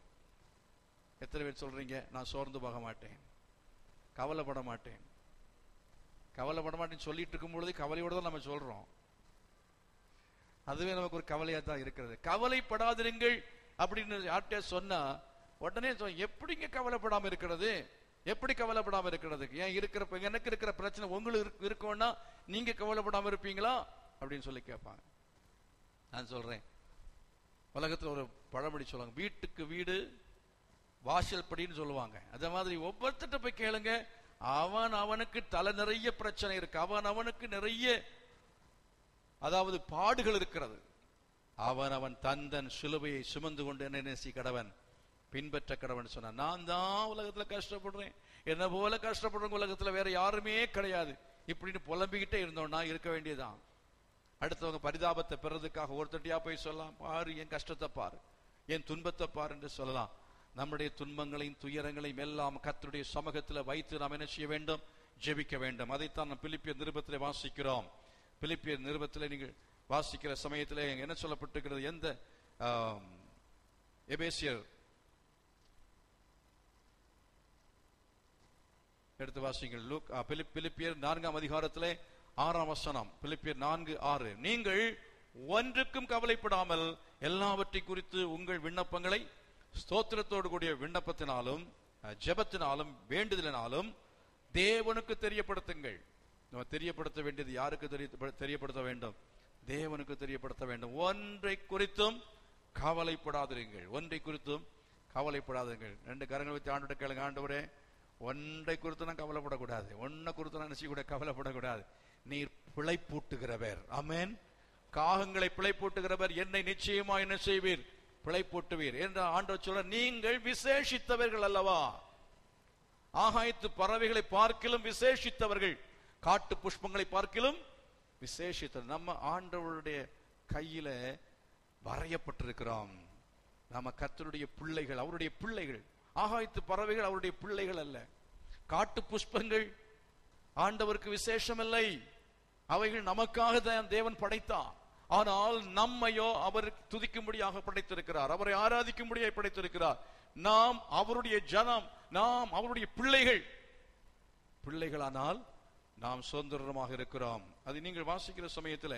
எத்தனை பேர் சொல்றீங்க நான் சோர்ந்து போக மாட்டேன் கவலைப்பட மாட்டேன் கவலைப்பட மாட்டேன்னு சொல்லிட்டு இருக்கும் பொழுது கவலையோட தான் நம்ம சொல்றோம் அதுவே நமக்கு ஒரு கவலையா தான் இருக்கிறது கவலைப்படாதிருங்கள் அப்படின்னு யார்கிட்ட சொன்னா உடனே சொல் எப்படிங்க கவலைப்படாம இருக்கிறது எப்படி கவலைப்படாம இருக்கிறது ஏன் இருக்கிற இப்ப எனக்கு இருக்கிற பிரச்சனை உங்களுக்கு இருக்கு- இருக்கும்னா நீங்க கவலைப்படாம இருப்பீங்களா அப்படின்னு சொல்லி கேட்பாங்க நான் சொல்றேன் உலகத்துல ஒரு பழமொழி சொல்லுவாங்க வீட்டுக்கு வீடு வாசல் படின்னு சொல்லுவாங்க அதே மாதிரி ஒவ்வொருத்தட்ட போய் கேளுங்க அவன் அவனுக்கு தலை நிறைய பிரச்சனை இருக்கு அவன் அவனுக்கு நிறைய அதாவது பாடுகள் இருக்கிறது அவன் அவன் தந்தன் சிலுவையை சுமந்து கொண்டு என்ன நேசி கடவன் பின்பற்ற கடவன் சொன்னான் நான் தான் உலகத்துல கஷ்டப்படுறேன் என்ன போல கஷ்டப்படுறவங்க உலகத்துல வேற யாருமே கிடையாது இப்படின்னு புலம்பிக்கிட்டே இருந்தோம்னா இருக்க வேண்டியதுதான் அடுத்தவங்க பரிதாபத்தை பெறதுக்காக ஒருத்தட்டியா போய் சொல்லலாம் பாரு என் கஷ்டத்தை பாரு என் துன்பத்தை பாரு என்று சொல்லலாம் நம்முடைய துன்பங்களையும் துயரங்களையும் எல்லாம் கர்த்தருடைய சமூகத்தில் வைத்து நாம் என்ன செய்ய வேண்டும் ஜெபிக்க வேண்டும் அதைத்தான் நாம் பிலிப்பியர் நிருபத்திலே வாசிக்கிறோம் பிலிப்பியர் நிருபத்திலே நீங்கள் வாசிக்கிற சமயத்திலே என்ன சொல்லப்பட்டிருக்கிறது எந்த ஆம், எபேசியர் எடுத்து வாசிங்கள் லூக் ஆ, பிலிப் பிலிப்பியர் நான்காம் அதிகாரத்திலே ஆறாம் வசனம் பிலிப்பியர் நான்கு ஆறு நீங்கள் ஒன்றுக்கும் கவலைப்படாமல் எல்லாவற்றை குறித்து உங்கள் விண்ணப்பங்களை ஸ்தோத்திரத்தோடு கூடிய விண்ணப்பத்தினாலும் அஹ், ஜெபத்தினாலும் வேண்டுதலினாலும் தேவனுக்கு தெரியப்படுத்துங்கள் நம்ம தெரியப்படுத்த வேண்டியது யாருக்கு தெரிய தெரியப்படுத்த வேண்டும் தேவனுக்கு தெரியப்படுத்த வேண்டும் ஒன்றை குறித்தும் கவலைப்படாதிருங்கள் ஒன்றை குறித்தும் கவலைப்படாதீர்கள் ரெண்டு கரங்களை வச்சு ஆண்டு கேளுங்க ஆண்டவரே ஒன்றை குறித்து நான் கவலைப்படக்கூடாது ஒன்றை குறித்து நான் கூட கவலைப்படக்கூடாது நீர் பிழைப்பூட்டுகிறவர் ஆமென் காகங்களை பிழைப்பூட்டுகிறவர் என்னை நிச்சயமா என்ன செய்வீர் பிழைப்பூட்டுவீர் என்று ஆண்டவர் சொல்ல நீங்கள் விசேஷித்தவர்கள் அல்லவா ஆகாயத்து பறவைகளை பார்க்கிலும் விசேஷித்தவர்கள் காட்டு புஷ்பங்களை பார்க்கிலும் விசேஷித்த நம்ம ஆண்டவருடைய கையில வரையப்பட்டிருக்கிறோம் நாம கர்த்தருடைய பிள்ளைகள் அவருடைய பிள்ளைகள் ஆகாயத்து பறவைகள் அவருடைய பிள்ளைகள் அல்ல காட்டு புஷ்பங்கள் ஆண்டவருக்கு விசேஷம் இல்லை அவைகள் நமக்காக தான் தேவன் படைத்தார் ஆனால் நம்மையோ அவர் துதிக்கும்படியாக படைத்திருக்கிறார் அவரை ஆராதிக்கும்படியாக படைத்திருக்கிறார் நாம் அவருடைய ஜனம் நாம் அவருடைய பிள்ளைகள் பிள்ளைகளானால் நாம் சுதந்திரமாக இருக்கிறோம் அது நீங்கள் வாசிக்கிற சமயத்தில்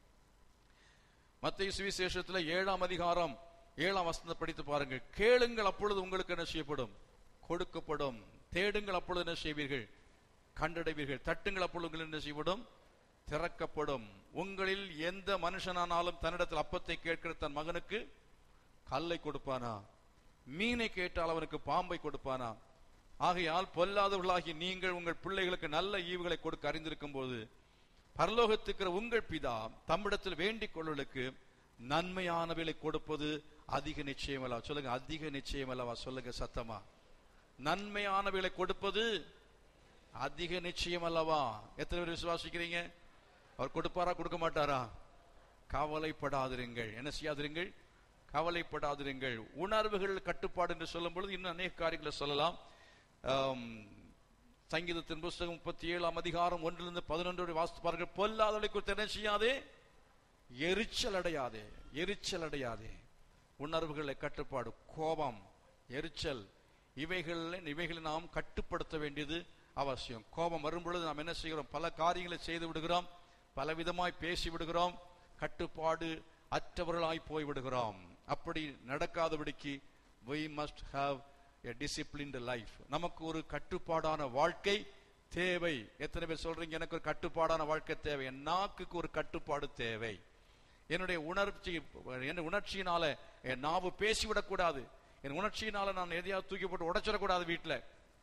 மத்திய சுவிசேஷத்தில் ஏழாம் அதிகாரம் ஏழாம் வசனத்தை படித்து பாருங்கள் கேளுங்கள் அப்பொழுது உங்களுக்கு என்ன செய்யப்படும் கொடுக்கப்படும் தேடுங்கள் அப்பொழுது என்ன செய்வீர்கள் கண்டடைவீர்கள் தட்டுங்கள் அப்பொழுது உங்களுக்கு என்ன செய்யப்படும் திறக்கப்படும் உங்களில் எந்த மனுஷனானாலும் தன்னிடத்தில் அப்பத்தை கேட்கிற தன் மகனுக்கு கல்லை கொடுப்பானா மீனை கேட்டால் அவனுக்கு பாம்பை கொடுப்பானா ஆகையால் பொல்லாதவர்களாகி நீங்கள் உங்கள் பிள்ளைகளுக்கு நல்ல ஈவுகளை கொடுக்க அறிந்திருக்கும் போது பரலோகத்துக்கிற உங்கள் பிதா தம்மிடத்தில் வேண்டிக் கொள்ளுகளுக்கு நன்மையானவைகளை கொடுப்பது அதிக நிச்சயம் அல்லவா சொல்லுங்க அதிக நிச்சயம் அல்லவா சொல்லுங்க சத்தமா நன்மையானவைகளை கொடுப்பது அதிக நிச்சயம் அல்லவா எத்தனை பேர் விசுவாசிக்கிறீங்க அவர் கொடுப்பாரா கொடுக்க மாட்டாரா கவலைப்படாதிருங்கள் என்ன செய்யாதிருங்கள் கவலைப்படாதிருங்கள் உணர்வுகள் கட்டுப்பாடு என்று சொல்லும் பொழுது இன்னும் அநேக காரியங்களை சொல்லலாம் ஆம், சங்கீதத்தின் புஸ்தகம் முப்பத்தி ஏழாம் அதிகாரம் ஒன்றிலிருந்து பதினொன்று வாசித்து பாருங்கள் பொல்லாதவளை குறித்து என்ன செய்யாதே எரிச்சல் அடையாதே எரிச்சல் அடையாதே உணர்வுகளை கட்டுப்பாடு கோபம் எரிச்சல் இவைகள் இவைகளை நாம் கட்டுப்படுத்த வேண்டியது அவசியம் கோபம் வரும் பொழுது நாம் என்ன செய்கிறோம் பல காரியங்களை செய்து விடுகிறோம் பல விதமாய் பேசி விடுகிறோம் கட்டுப்பாடு அற்றவர்களாய் போய் விடுகிறோம் அப்படி நடக்காதபடிக்கு we must have a disciplined life நமக்கு ஒரு கட்டுப்பாடான வாழ்க்கை தேவை எத்தனை பேர் சொல்றீங்க எனக்கு ஒரு கட்டுப்பாடான வாழ்க்கை தேவை என் நாக்குக்கு ஒரு கட்டுப்பாடு தேவை என்னுடைய உணர்ச்சி என் உணர்ச்சியினால என் நாவு பேசிவிடக்கூடாது என் உணர்ச்சியினால நான் எதையாவது தூக்கி போட்டு உடைச்சிடக்கூடாது வீட்டுல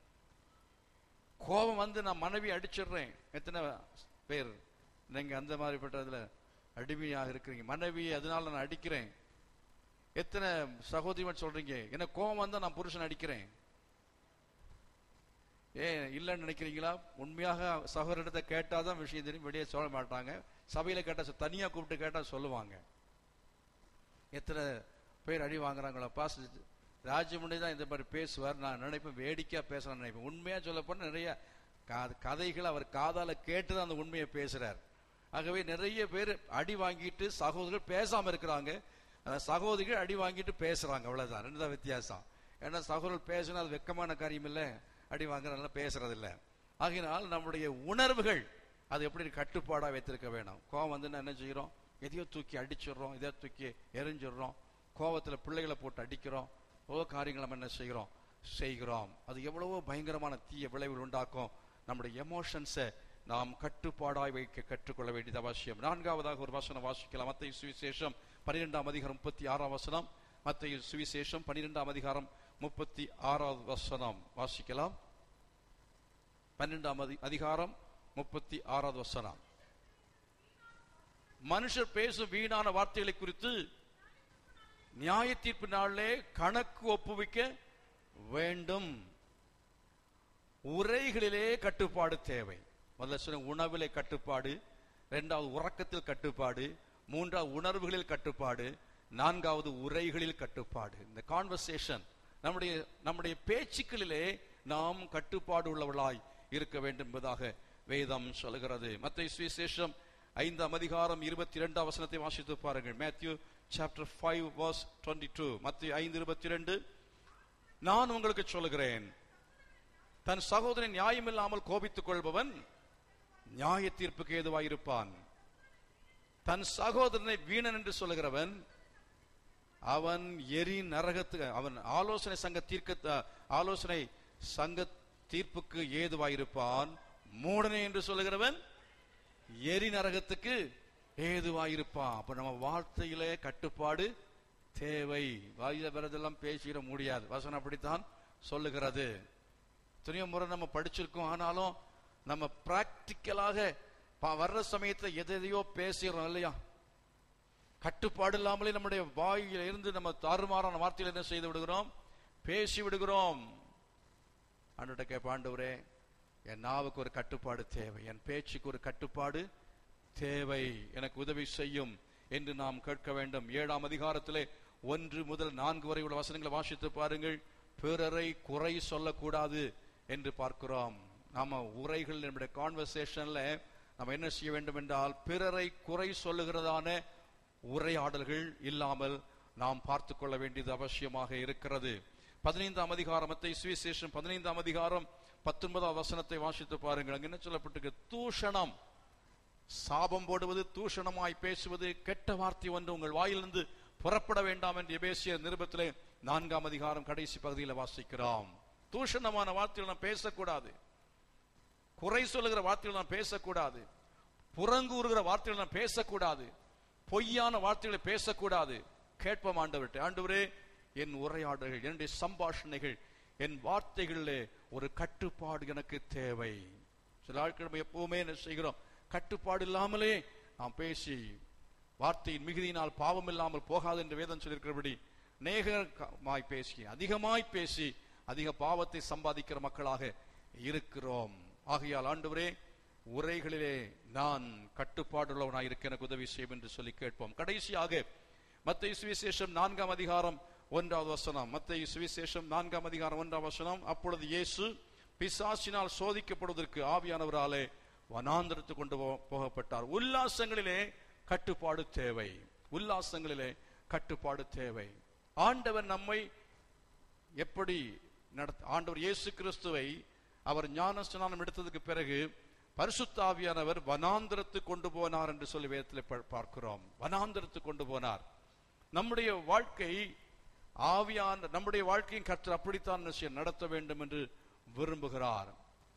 கோபம் வந்து நான் மனைவி அடிச்சிடுறேன் எத்தனை பேர் நீங்க அந்த மாதிரிப்பட்டதுல அடிமையாக இருக்கிறீங்க மனைவி அதனால நான் அடிக்கிறேன் எத்தனை சகோதரிகள் சொல்றீங்க எனக்கு கோபம் வந்தா நான் புருஷன் அடிக்கிறேன் ஏன் இல்லைன்னு நினைக்கிறீங்களா உண்மையாக சகோதரிடத்தை கேட்டாதான் விஷயம் தெரியும் வெளியே சொல்ல மாட்டாங்க சபையில கேட்டா சொ- தனியா கூப்பிட்டு கேட்டா சொல்லுவாங்க எத்தனை பேர் அடி வாங்குறாங்களோ பாஸ் ராஜமுடி தான் இந்த மாதிரி பேசுவார் நான் நினைப்பேன் வேடிக்கையா பேசணும்னு நினைப்பேன் உண்மையா சொல்ல போனா நிறைய கா- கதைகள் அவர் காதால கேட்டு தான் அந்த உண்மையை பேசுறார் ஆகவே நிறைய பேர் அடி வாங்கிட்டு சகோதரர்கள் பேசாம இருக்கிறாங்க அந்த சகோதரிகள் அடி வாங்கிட்டு பேசுறாங்க அவ்வளவுதான் ரெண்டு தான் வித்தியாசம் ஏன்னா சகோதரர்கள் பேசினா அது வெக்கமான காரியம் இல்லை அடி வாங்குறதுனால பேசுறது இல்லை ஆகையினால் நம்முடைய உணர்வுகள் அது எப்படி கட்டுப்பாடா வைத்திருக்க வேணும் கோவம் வந்து என்ன செய்யறோம் எதையோ தூக்கி அடிச்சிடுறோம் எதையோ தூக்கி எரிஞ்சிடுறோம் கோவத்துல பிள்ளைகளை போட்டு அடிக்கிறோம் ஓ காரியங்களை நம்ம என்ன செய்கிறோம் செய்கிறோம் அது எவ்வளவோ பயங்கரமான தீய விளைவுகள் உண்டாக்கும் நம்முடைய எமோஷன்ஸை நாம் கட்டுப்பாடாய் வைக்க கற்றுக்கொள்ள வேண்டியது அவசியம் நான்காவதாக ஒரு வசனம் வாசிக்கலாம் மத்திய சுவிசேஷம் பன்னிரெண்டாம் அதிகாரம் முப்பத்தி ஆறாம் வசனம் மத்திய சுவிசேஷம் பன்னிரெண்டாம் அதிகாரம் முப்பத்தி ஆறாவது வசனம் வாசிக்கலாம் பன்னிரெண்டாம் அதி- அதிகாரம் முப்பத்தி ஆறாவது வசனம் மனுஷர் பேசும் வீணான வார்த்தைகளை குறித்து நியாய தீர்ப்பு நாளிலே கணக்கு ஒப்புவிக்க வேண்டும் உரைகளிலே கட்டுப்பாடு தேவை முதல்ல சொன்ன உணவிலே கட்டுப்பாடு இரண்டாவது உறக்கத்தில் கட்டுப்பாடு மூன்றாவது உணர்வுகளில் கட்டுப்பாடு நான்காவது உரைகளில் கட்டுப்பாடு இந்த கான்வர்சேஷன் நம்முடைய நம்முடைய பேச்சுக்களிலே நாம் கட்டுப்பாடு உள்ளவர்களாய் இருக்க வேண்டும் என்பதாக வேதம் சொல்கிறது மத்திய சுவிசேஷம் ஐந்தாம் அதிகாரம் இருபத்தி இரண்டாம் வசனத்தை வாசித்து பாருங்கள் Matthew chapter five verse twenty two மத்திய ஐந்து இருபத்தி ரெண்டு நான் உங்களுக்கு சொல்லுகிறேன் தன் சகோதரன் நியாயமில்லாமல் கோபித்துக் கொள்பவன் நியாய தீர்ப்புக்கு ஏதுவாயிருப்பான் தன் சகோதரனை வீணன் என்று சொல்லுகிறவன் அவன் எரி நரகத்துக்கு அவன் ஆலோசனை சங்க தீர்க்க ஆலோசனை சங்க தீர்ப்புக்கு ஏதுவாயிருப்பான் மூடனே என்று சொல்லுகிறவன் எரி நரகத்துக்கு ஏதுவாயிருப்பான் அப்ப நம்ம வார்த்தையிலே கட்டுப்பாடு தேவை வாயில வரதெல்லாம் பேசிட முடியாது வசனம் அப்படித்தான் சொல்லுகிறது எத்தனையோ முறை நம்ம படிச்சிருக்கோம் ஆனாலும் நம்ம பிராக்டிக்கலாக ப- வர்ற சமயத்துல எதை எதையோ பேசிடுறோம் இல்லையா கட்டுப்பாடு இல்லாமலே நம்முடைய வாயில இருந்து நம்ம தாறுமாறான வார்த்தையில என்ன செய்து விடுகிறோம் பேசி விடுகிறோம் ஆண்டுகிட்ட கேட்ப ஆண்டவரே என் நாவுக்கு ஒரு கட்டுப்பாடு தேவை என் பேச்சுக்கு ஒரு கட்டுப்பாடு தேவை எனக்கு உதவி செய்யும் என்று நாம் கேட்க வேண்டும் ஏழாம் அதிகாரத்திலே ஒன்று முதல் நான்கு வரை உள்ள வசனங்களை வாசித்து பாருங்கள் பிறரை குறை சொல்லக்கூடாது என்று பார்க்கிறோம் நாம உரைகள் நம்முடைய கான்வர்சேஷன்ல நம்ம என்ன செய்ய வேண்டும் என்றால் பிறரை குறை சொல்லுகிறதான உரையாடல்கள் இல்லாமல் நாம் பார்த்து கொள்ள வேண்டியது அவசியமாக இருக்கிறது பதினைந்தாம் அதிகாரம் மத்தை சுவிசேஷம் பதினைந்தாம் அதிகாரம் பத்தொன்பதாம் வசனத்தை வாசித்து பாருங்கள் அங்க என்ன சொல்லப்பட்டிருக்கு தூஷணம் சாபம் போடுவது தூஷணமாய் பேசுவது கெட்ட வார்த்தை ஒன்று உங்கள் வாயிலிருந்து புறப்பட வேண்டாம் என்று எபேசிய நிருபத்திலே நான்காம் அதிகாரம் கடைசி பகுதியில் வாசிக்கிறோம் தூஷணமான வார்த்தைகள் நாம் பேசக்கூடாது குறை சொல்லுகிற வார்த்தைகள் நாம் பேசக்கூடாது புறங்கூறுகிற வார்த்தைகள் நாம் பேசக்கூடாது பொய்யான வார்த்தைகளை பேசக்கூடாது கேட்போம் ஆண்டவர்கிட்ட ஆண்டவரே என் உரையாடல்கள் என்னுடைய சம்பாஷணைகள் என் வார்த்தைகளிலே ஒரு கட்டுப்பாடு எனக்கு தேவை சில ஆட்கள் நம்ம எப்பவுமே என்ன செய்கிறோம் கட்டுப்பாடு இல்லாமலே நாம் பேசி வார்த்தையின் மிகுதியினால் பாவம் இல்லாமல் போகாது என்று வேதம் சொல்லியிருக்கிறபடி நேகமாய் பேசி அதிகமாய் பேசி அதிக பாவத்தை சம்பாதிக்கிற மக்களாக இருக்கிறோம் ஆகையால் ஆண்டவரே உரைகளிலே நான் கட்டுப்பாடுள்ளவனாய் இருக்க எனக்கு உதவி செய்யும் என்று சொல்லி கேட்போம் கடைசியாக மத்திய சுவிசேஷம் நான்காம் அதிகாரம் ஒன்றாவது வசனம் மத்திய சுவிசேஷம் நான்காம் அதிகாரம் ஒன்றாம் வசனம் அப்பொழுது இயேசு பிசாசினால் சோதிக்கப்படுவதற்கு ஆவியானவராலே வனாந்திரத்து கொண்டு போ- போகப்பட்டார் உல்லாசங்களிலே கட்டுப்பாடு தேவை உல்லாசங்களிலே கட்டுப்பாடு தேவை ஆண்டவர் நம்மை எப்படி நடத்த ஆண்டவர் இயேசு கிறிஸ்துவை அவர் ஞான ஸ்நானம் எடுத்ததுக்கு பிறகு பரிசுத்தாவியானவர் வனாந்திரத்து கொண்டு போனார் என்று சொல்லி வேதத்தில் பா- பார்க்கிறோம் வனாந்திரத்து கொண்டு போனார் நம்முடைய வாழ்க்கை ஆவியான நம்முடைய வாழ்க்கையின் கர்த்தர் அப்படித்தான் நிச்சயம் நடத்த வேண்டும் என்று விரும்புகிறார்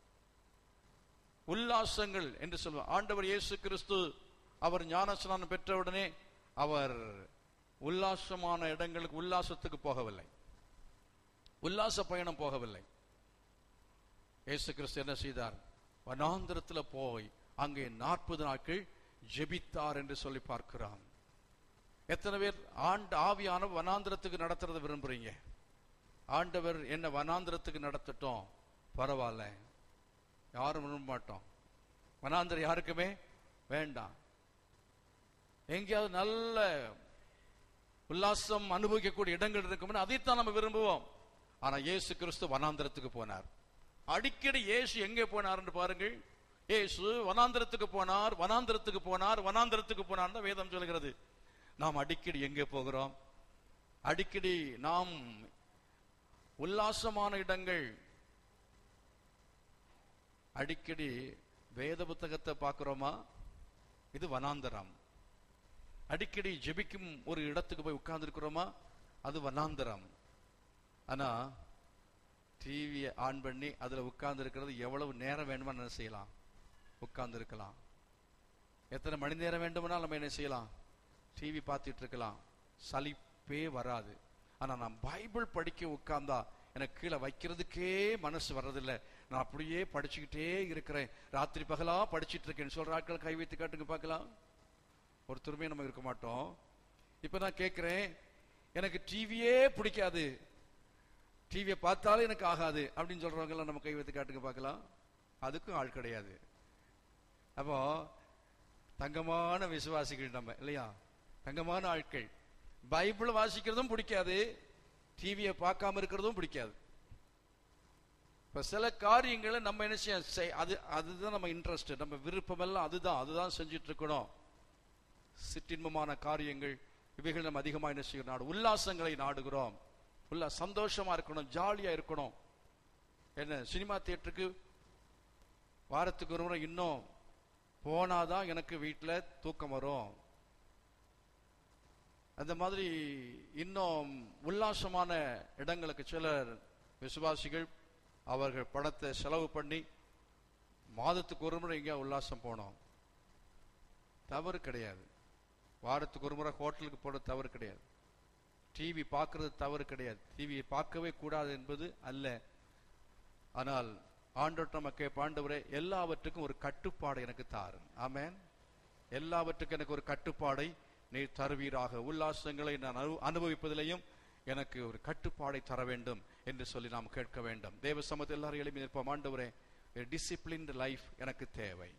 உல்லாசங்கள் என்று சொல்வார் ஆண்டவர் இயேசு கிறிஸ்து அவர் ஞானஸ்நானம் பெற்றவுடனே அவர் உல்லாசமான இடங்களுக்கு உல்லாசத்துக்கு போகவில்லை உல்லாச பயணம் போகவில்லை இயேசு கிறிஸ்து என்ன செய்தார் வனாந்திரத்தில் போய் அங்கே நாற்பது நாட்கள் ஜெபித்தார் என்று சொல்லி பார்க்கிறோம் எத்தனை பேர் ஆண்டு ஆவியான வனாந்திரத்துக்கு நடத்துறத விரும்புறீங்க ஆண்டவர் என்ன வனாந்திரத்துக்கு நடத்தட்டும் பரவாயில்ல யாரும் விரும்ப மாட்டோம் வனாந்திரம் யாருக்குமே வேண்டாம் எங்கேயாவது நல்ல உல்லாசம் அனுபவிக்கக்கூடிய இடங்கள் இருக்கும்னு அதைத்தான் நம்ம விரும்புவோம் ஆனா இயேசு கிறிஸ்து வனாந்திரத்துக்கு போனார் அடிக்கடி இயேசு எங்கே போனார்னு பாருங்கள் இயேசு வனாந்திரத்துக்கு போனார் வனாந்திரத்துக்கு போனார் வனாந்திரத்துக்கு போனார் தான் வேதம் சொல்கிறது நாம் அடிக்கடி எங்கே போகிறோம் அடிக்கடி நாம் உல்லாசமான இடங்கள் அடிக்கடி வேத புத்தகத்தை பார்க்கிறோமா இது வனாந்தரம் அடிக்கடி ஜெபிக்கும் ஒரு இடத்துக்கு போய் உட்கார்ந்துருக்கிறோமா அது வனாந்தரம் ஆனா டிவியை ஆன் பண்ணி அதுல உட்கார்ந்து இருக்கிறது எவ்வளவு நேரம் வேணுமோ என்ன செய்யலாம் உட்கார்ந்து இருக்கலாம் எத்தனை மணி நேரம் வேண்டுமானால் நம்ம என்ன செய்யலாம் டிவி பார்த்துட்டு இருக்கலாம் சலிப்பே வராது ஆனா நான் பைபிள் படிக்க உட்கார்ந்தா எனக்கு கீழே வைக்கிறதுக்கே மனசு வர்றதில்லை நான் அப்படியே படிச்சுக்கிட்டே இருக்கிறேன் ராத்திரி பகலா படிச்சிட்டு இருக்கேன்னு சொல்ற ஆட்கள் கை வைத்து காட்டுங்க பார்க்கலாம் ஒருத்தருமே நம்ம இருக்க மாட்டோம் இப்ப நான் கேட்கிறேன் எனக்கு டிவியே பிடிக்காது டிவியை பார்த்தாலே எனக்கு ஆகாது அப்படின்னு சொல்றவங்க எல்லாம் நம்ம கை வைத்து காட்டுங்க பார்க்கலாம் அதுக்கும் ஆள் கிடையாது அப்போ தங்கமான விசுவாசிகள் நம்ம இல்லையா தங்கமான ஆட்கள் பைபிள் வாசிக்கிறதும் பிடிக்காது டிவியை பார்க்காம இருக்கிறதும் பிடிக்காது இப்ப சில காரியங்களை நம்ம என்ன செய்ய செய்- அது அதுதான் நம்ம இன்ட்ரெஸ்ட் நம்ம விருப்பம் எல்லாம் அதுதான் அதுதான் செஞ்சுட்டு இருக்கணும் சிற்றின்பமான காரியங்கள் இவைகள் நம்ம அதிகமாக என்ன செய்யணும் நாடு உல்லாசங்களை நாடுகிறோம் உள்ள சந்தோஷமா இருக்கணும் ஜாலியா இருக்கணும் என்ன சினிமா தியேட்டருக்கு வாரத்துக்கு ஒரு முறை இன்னும் போனாதான் எனக்கு வீட்டில் தூக்கம் வரும் அந்த மாதிரி இன்னும் உல்லாசமான இடங்களுக்கு சிலர் விசுவாசிகள் அவர்கள் பணத்தை செலவு பண்ணி மாதத்துக்கு ஒரு முறை எங்கேயா உல்லாசம் போனோம் தவறு கிடையாது வாரத்துக்கு ஒரு முறை ஹோட்டலுக்கு போட தவறு கிடையாது டிவி பார்க்கறது தவறு கிடையாது டிவியை பார்க்கவே கூடாது என்பது அல்ல ஆனால் ஆண்டோட்ட நம்ம கேட்ப ஆண்டவரே எல்லாவற்றுக்கும் ஒரு கட்டுப்பாடு எனக்கு தாரும் ஆமென் எல்லாவற்றுக்கும் எனக்கு ஒரு கட்டுப்பாடை நீர் தருவீராக உல்லாசங்களை நான் அனு- அனுபவிப்பதிலையும் எனக்கு ஒரு கட்டுப்பாடை தர வேண்டும் என்று சொல்லி நாம் கேட்க வேண்டும் தேவ சமூகத்தில் எல்லாரும் எழுப்பி நிற்போம் ஆண்டவரே டிசிப்ளின்டு லைஃப் எனக்கு தேவை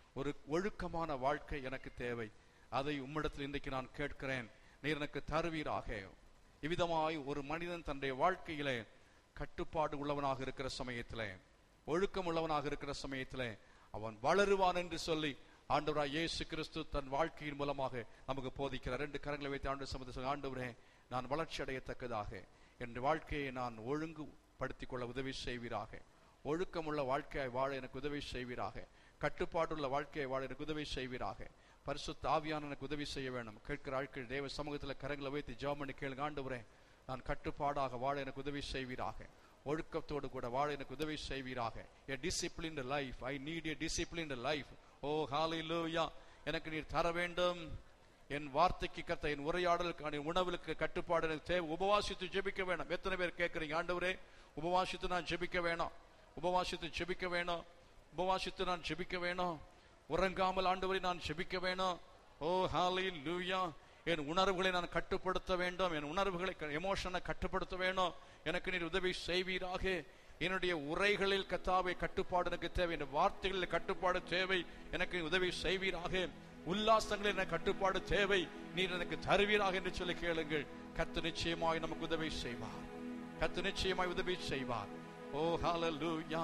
ஒரு ஒழுக்கமான வாழ்க்கை எனக்கு தேவை அதை உம்மிடத்தில் இன்றைக்கு நான் கேட்கிறேன் நீர் எனக்கு தருவீராக இவ்விதமாய் ஒரு மனிதன் தன்னுடைய வாழ்க்கையிலே கட்டுப்பாடு உள்ளவனாக இருக்கிற சமயத்திலே ஒழுக்கம் உள்ளவனாக இருக்கிற சமயத்திலே அவன் வளருவான் என்று சொல்லி ஆண்டவராய் இயேசு கிறிஸ்து தன் வாழ்க்கையின் மூலமாக நமக்கு போதிக்கிறார் ரெண்டு கரங்களை வைத்து ஆண்டு சமத்து ஆண்டவரே நான் வளர்ச்சி அடையத்தக்கதாக என் வாழ்க்கையை நான் ஒழுங்குபடுத்திக் கொள்ள உதவி செய்வீராக ஒழுக்கமுள்ள வாழ்க்கையை வாழ எனக்கு உதவி செய்வீராக கட்டுப்பாடுள்ள வாழ்க்கையை வாழ எனக்கு உதவி செய்வீராக பரிசுத்த ஆவியான எனக்கு உதவி செய்ய வேணும் கேட்கிற ஆட்கள் தேவ சமூகத்தில் கரங்களை வைத்து ஜெபம் கேளுங்க ஆண்டவரே நான் கட்டுப்பாடாக வாழ எனக்கு உதவி செய்வீராக ஒழுக்கத்தோடு கூட வாழ எனக்கு உதவி செய்வீராக a disciplined life I need a disciplined life oh ஹalleluya எனக்கு நீர் தர வேண்டும் என் வார்த்தைக்கு கத்த என் உரையாடலுக்கான என் உணவுக்கு கட்டுப்பாடு எனக்கு தேவை உபவாசித்து ஜெபிக்க வேணும் எத்தனை பேர் கேட்குறீங்க ஆண்டவரே உபவாசித்து நான் ஜெபிக்க வேணாம் உபவாசித்து ஜெபிக்க வேணும் உபவாசித்து நான் ஜெபிக்க வேணும் உறங்காமல் ஆண்டவரை நான் ஜெபிக்க வேணும் ஓ ஹாலி லூயா என் உணர்வுகளை நான் கட்டுப்படுத்த வேண்டும் என் உணர்வுகளை எமோஷனை கட்டுப்படுத்த வேணும் எனக்கு நீர் உதவி செய்வீராக என்னுடைய உரைகளில் கத்தாவை கட்டுப்பாடு எனக்கு தேவை என் வார்த்தைகளில் கட்டுப்பாடு தேவை எனக்கு நீர் உதவி செய்வீராக உல்லாசங்களில் எனக்கு கட்டுப்பாடு தேவை நீர் எனக்கு தருவீராக என்று சொல்லி கேளுங்கள் கத்து நிச்சயமாய் நமக்கு உதவி செய்வார் கத்து நிச்சயமாய் உதவி செய்வார் ஓ ஹalleluya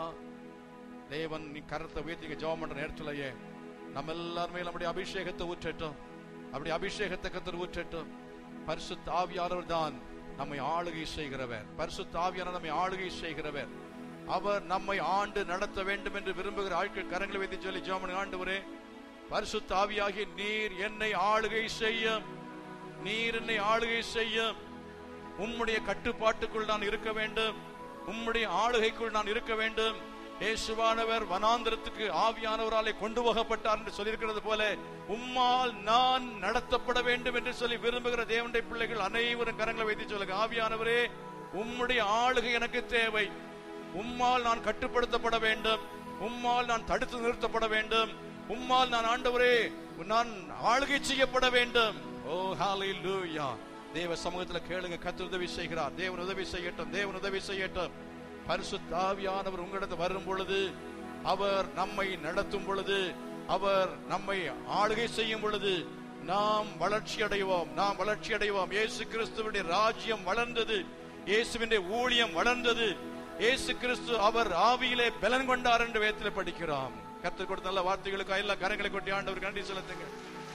தேவன் நீ கரத்தை உயர்த்தி ஜெபம் பண்ற நேரத்திலேயே நம்ம எல்லாருமே நம்முடைய அபிஷேகத்தை ஊற்றட்டும் அப்படி அபிஷேகத்தை கத்தர் ஊற்றட்டும் பரிசுத்த ஆவியானவர் தான் நம்மை ஆளுகை செய்கிறவர் பரிசுத்த ஆவியானவர் நம்மை ஆளுகை செய்கிறவர் அவர் நம்மை ஆண்டு நடத்த வேண்டும் என்று விரும்புகிற ஆட்கள் கரங்களை வைத்து சொல்லி ஜெபம் ஆண்டவரே பரிசுத்த ஆவியாகிய நீர் என்னை ஆளுகை செய்யும் நீர் என்னை ஆளுகை செய்யும் உம்முடைய கட்டுப்பாட்டுக்குள் நான் இருக்க வேண்டும் உம்முடைய ஆளுகைக்குள் நான் இருக்க வேண்டும் இயேசுவானவர் வனாந்திரத்துக்கு ஆவியானவராலே கொண்டு போகப்பட்டார் என்று சொல்லியிருக்கிறது போல உம்மால் நான் நடத்தப்பட வேண்டும் என்று சொல்லி விரும்புகிற தேவனுடைய பிள்ளைகள் அனைவரும் கரங்களை வைத்து சொல்லுங்க ஆவியானவரே உம்முடைய ஆளுகை எனக்கு தேவை உம்மால் நான் கட்டுப்படுத்தப்பட வேண்டும் உம்மால் நான் தடுத்து நிறுத்தப்பட வேண்டும் உம்மால் நான் ஆண்டவரே நான் ஆளுகை செய்யப்பட வேண்டும் ஓ ஹalleluya தேவ சமூகத்துல கேளுங்க கர்த்தர் உதவி செய்கிறார் தேவன் உதவி செய்யட்டும் தேவன் உதவி செய்யட்டும் பரிசுத்த ஆவியானவர் உங்களிடத்து வரும் பொழுது அவர் நம்மை நடத்தும் பொழுது அவர் நம்மை ஆளுகை செய்யும் பொழுது நாம் வளர்ச்சி அடைவோம் நாம் வளர்ச்சி அடைவோம் இயேசு கிறிஸ்துவினுடைய ராஜ்யம் வளர்ந்தது இயேசுவினுடைய ஊழியம் வளர்ந்தது இயேசு கிறிஸ்து அவர் ஆவியிலே பலன் கொண்டார் என்று வேதத்தில் படிக்கிறோம் கர்த்தர் கொடுத்த நல்ல வார்த்தைகளுக்கு எல்லா கரங்களை கொட்டி ஆண்டவர் நன்றி செலுத்துங்க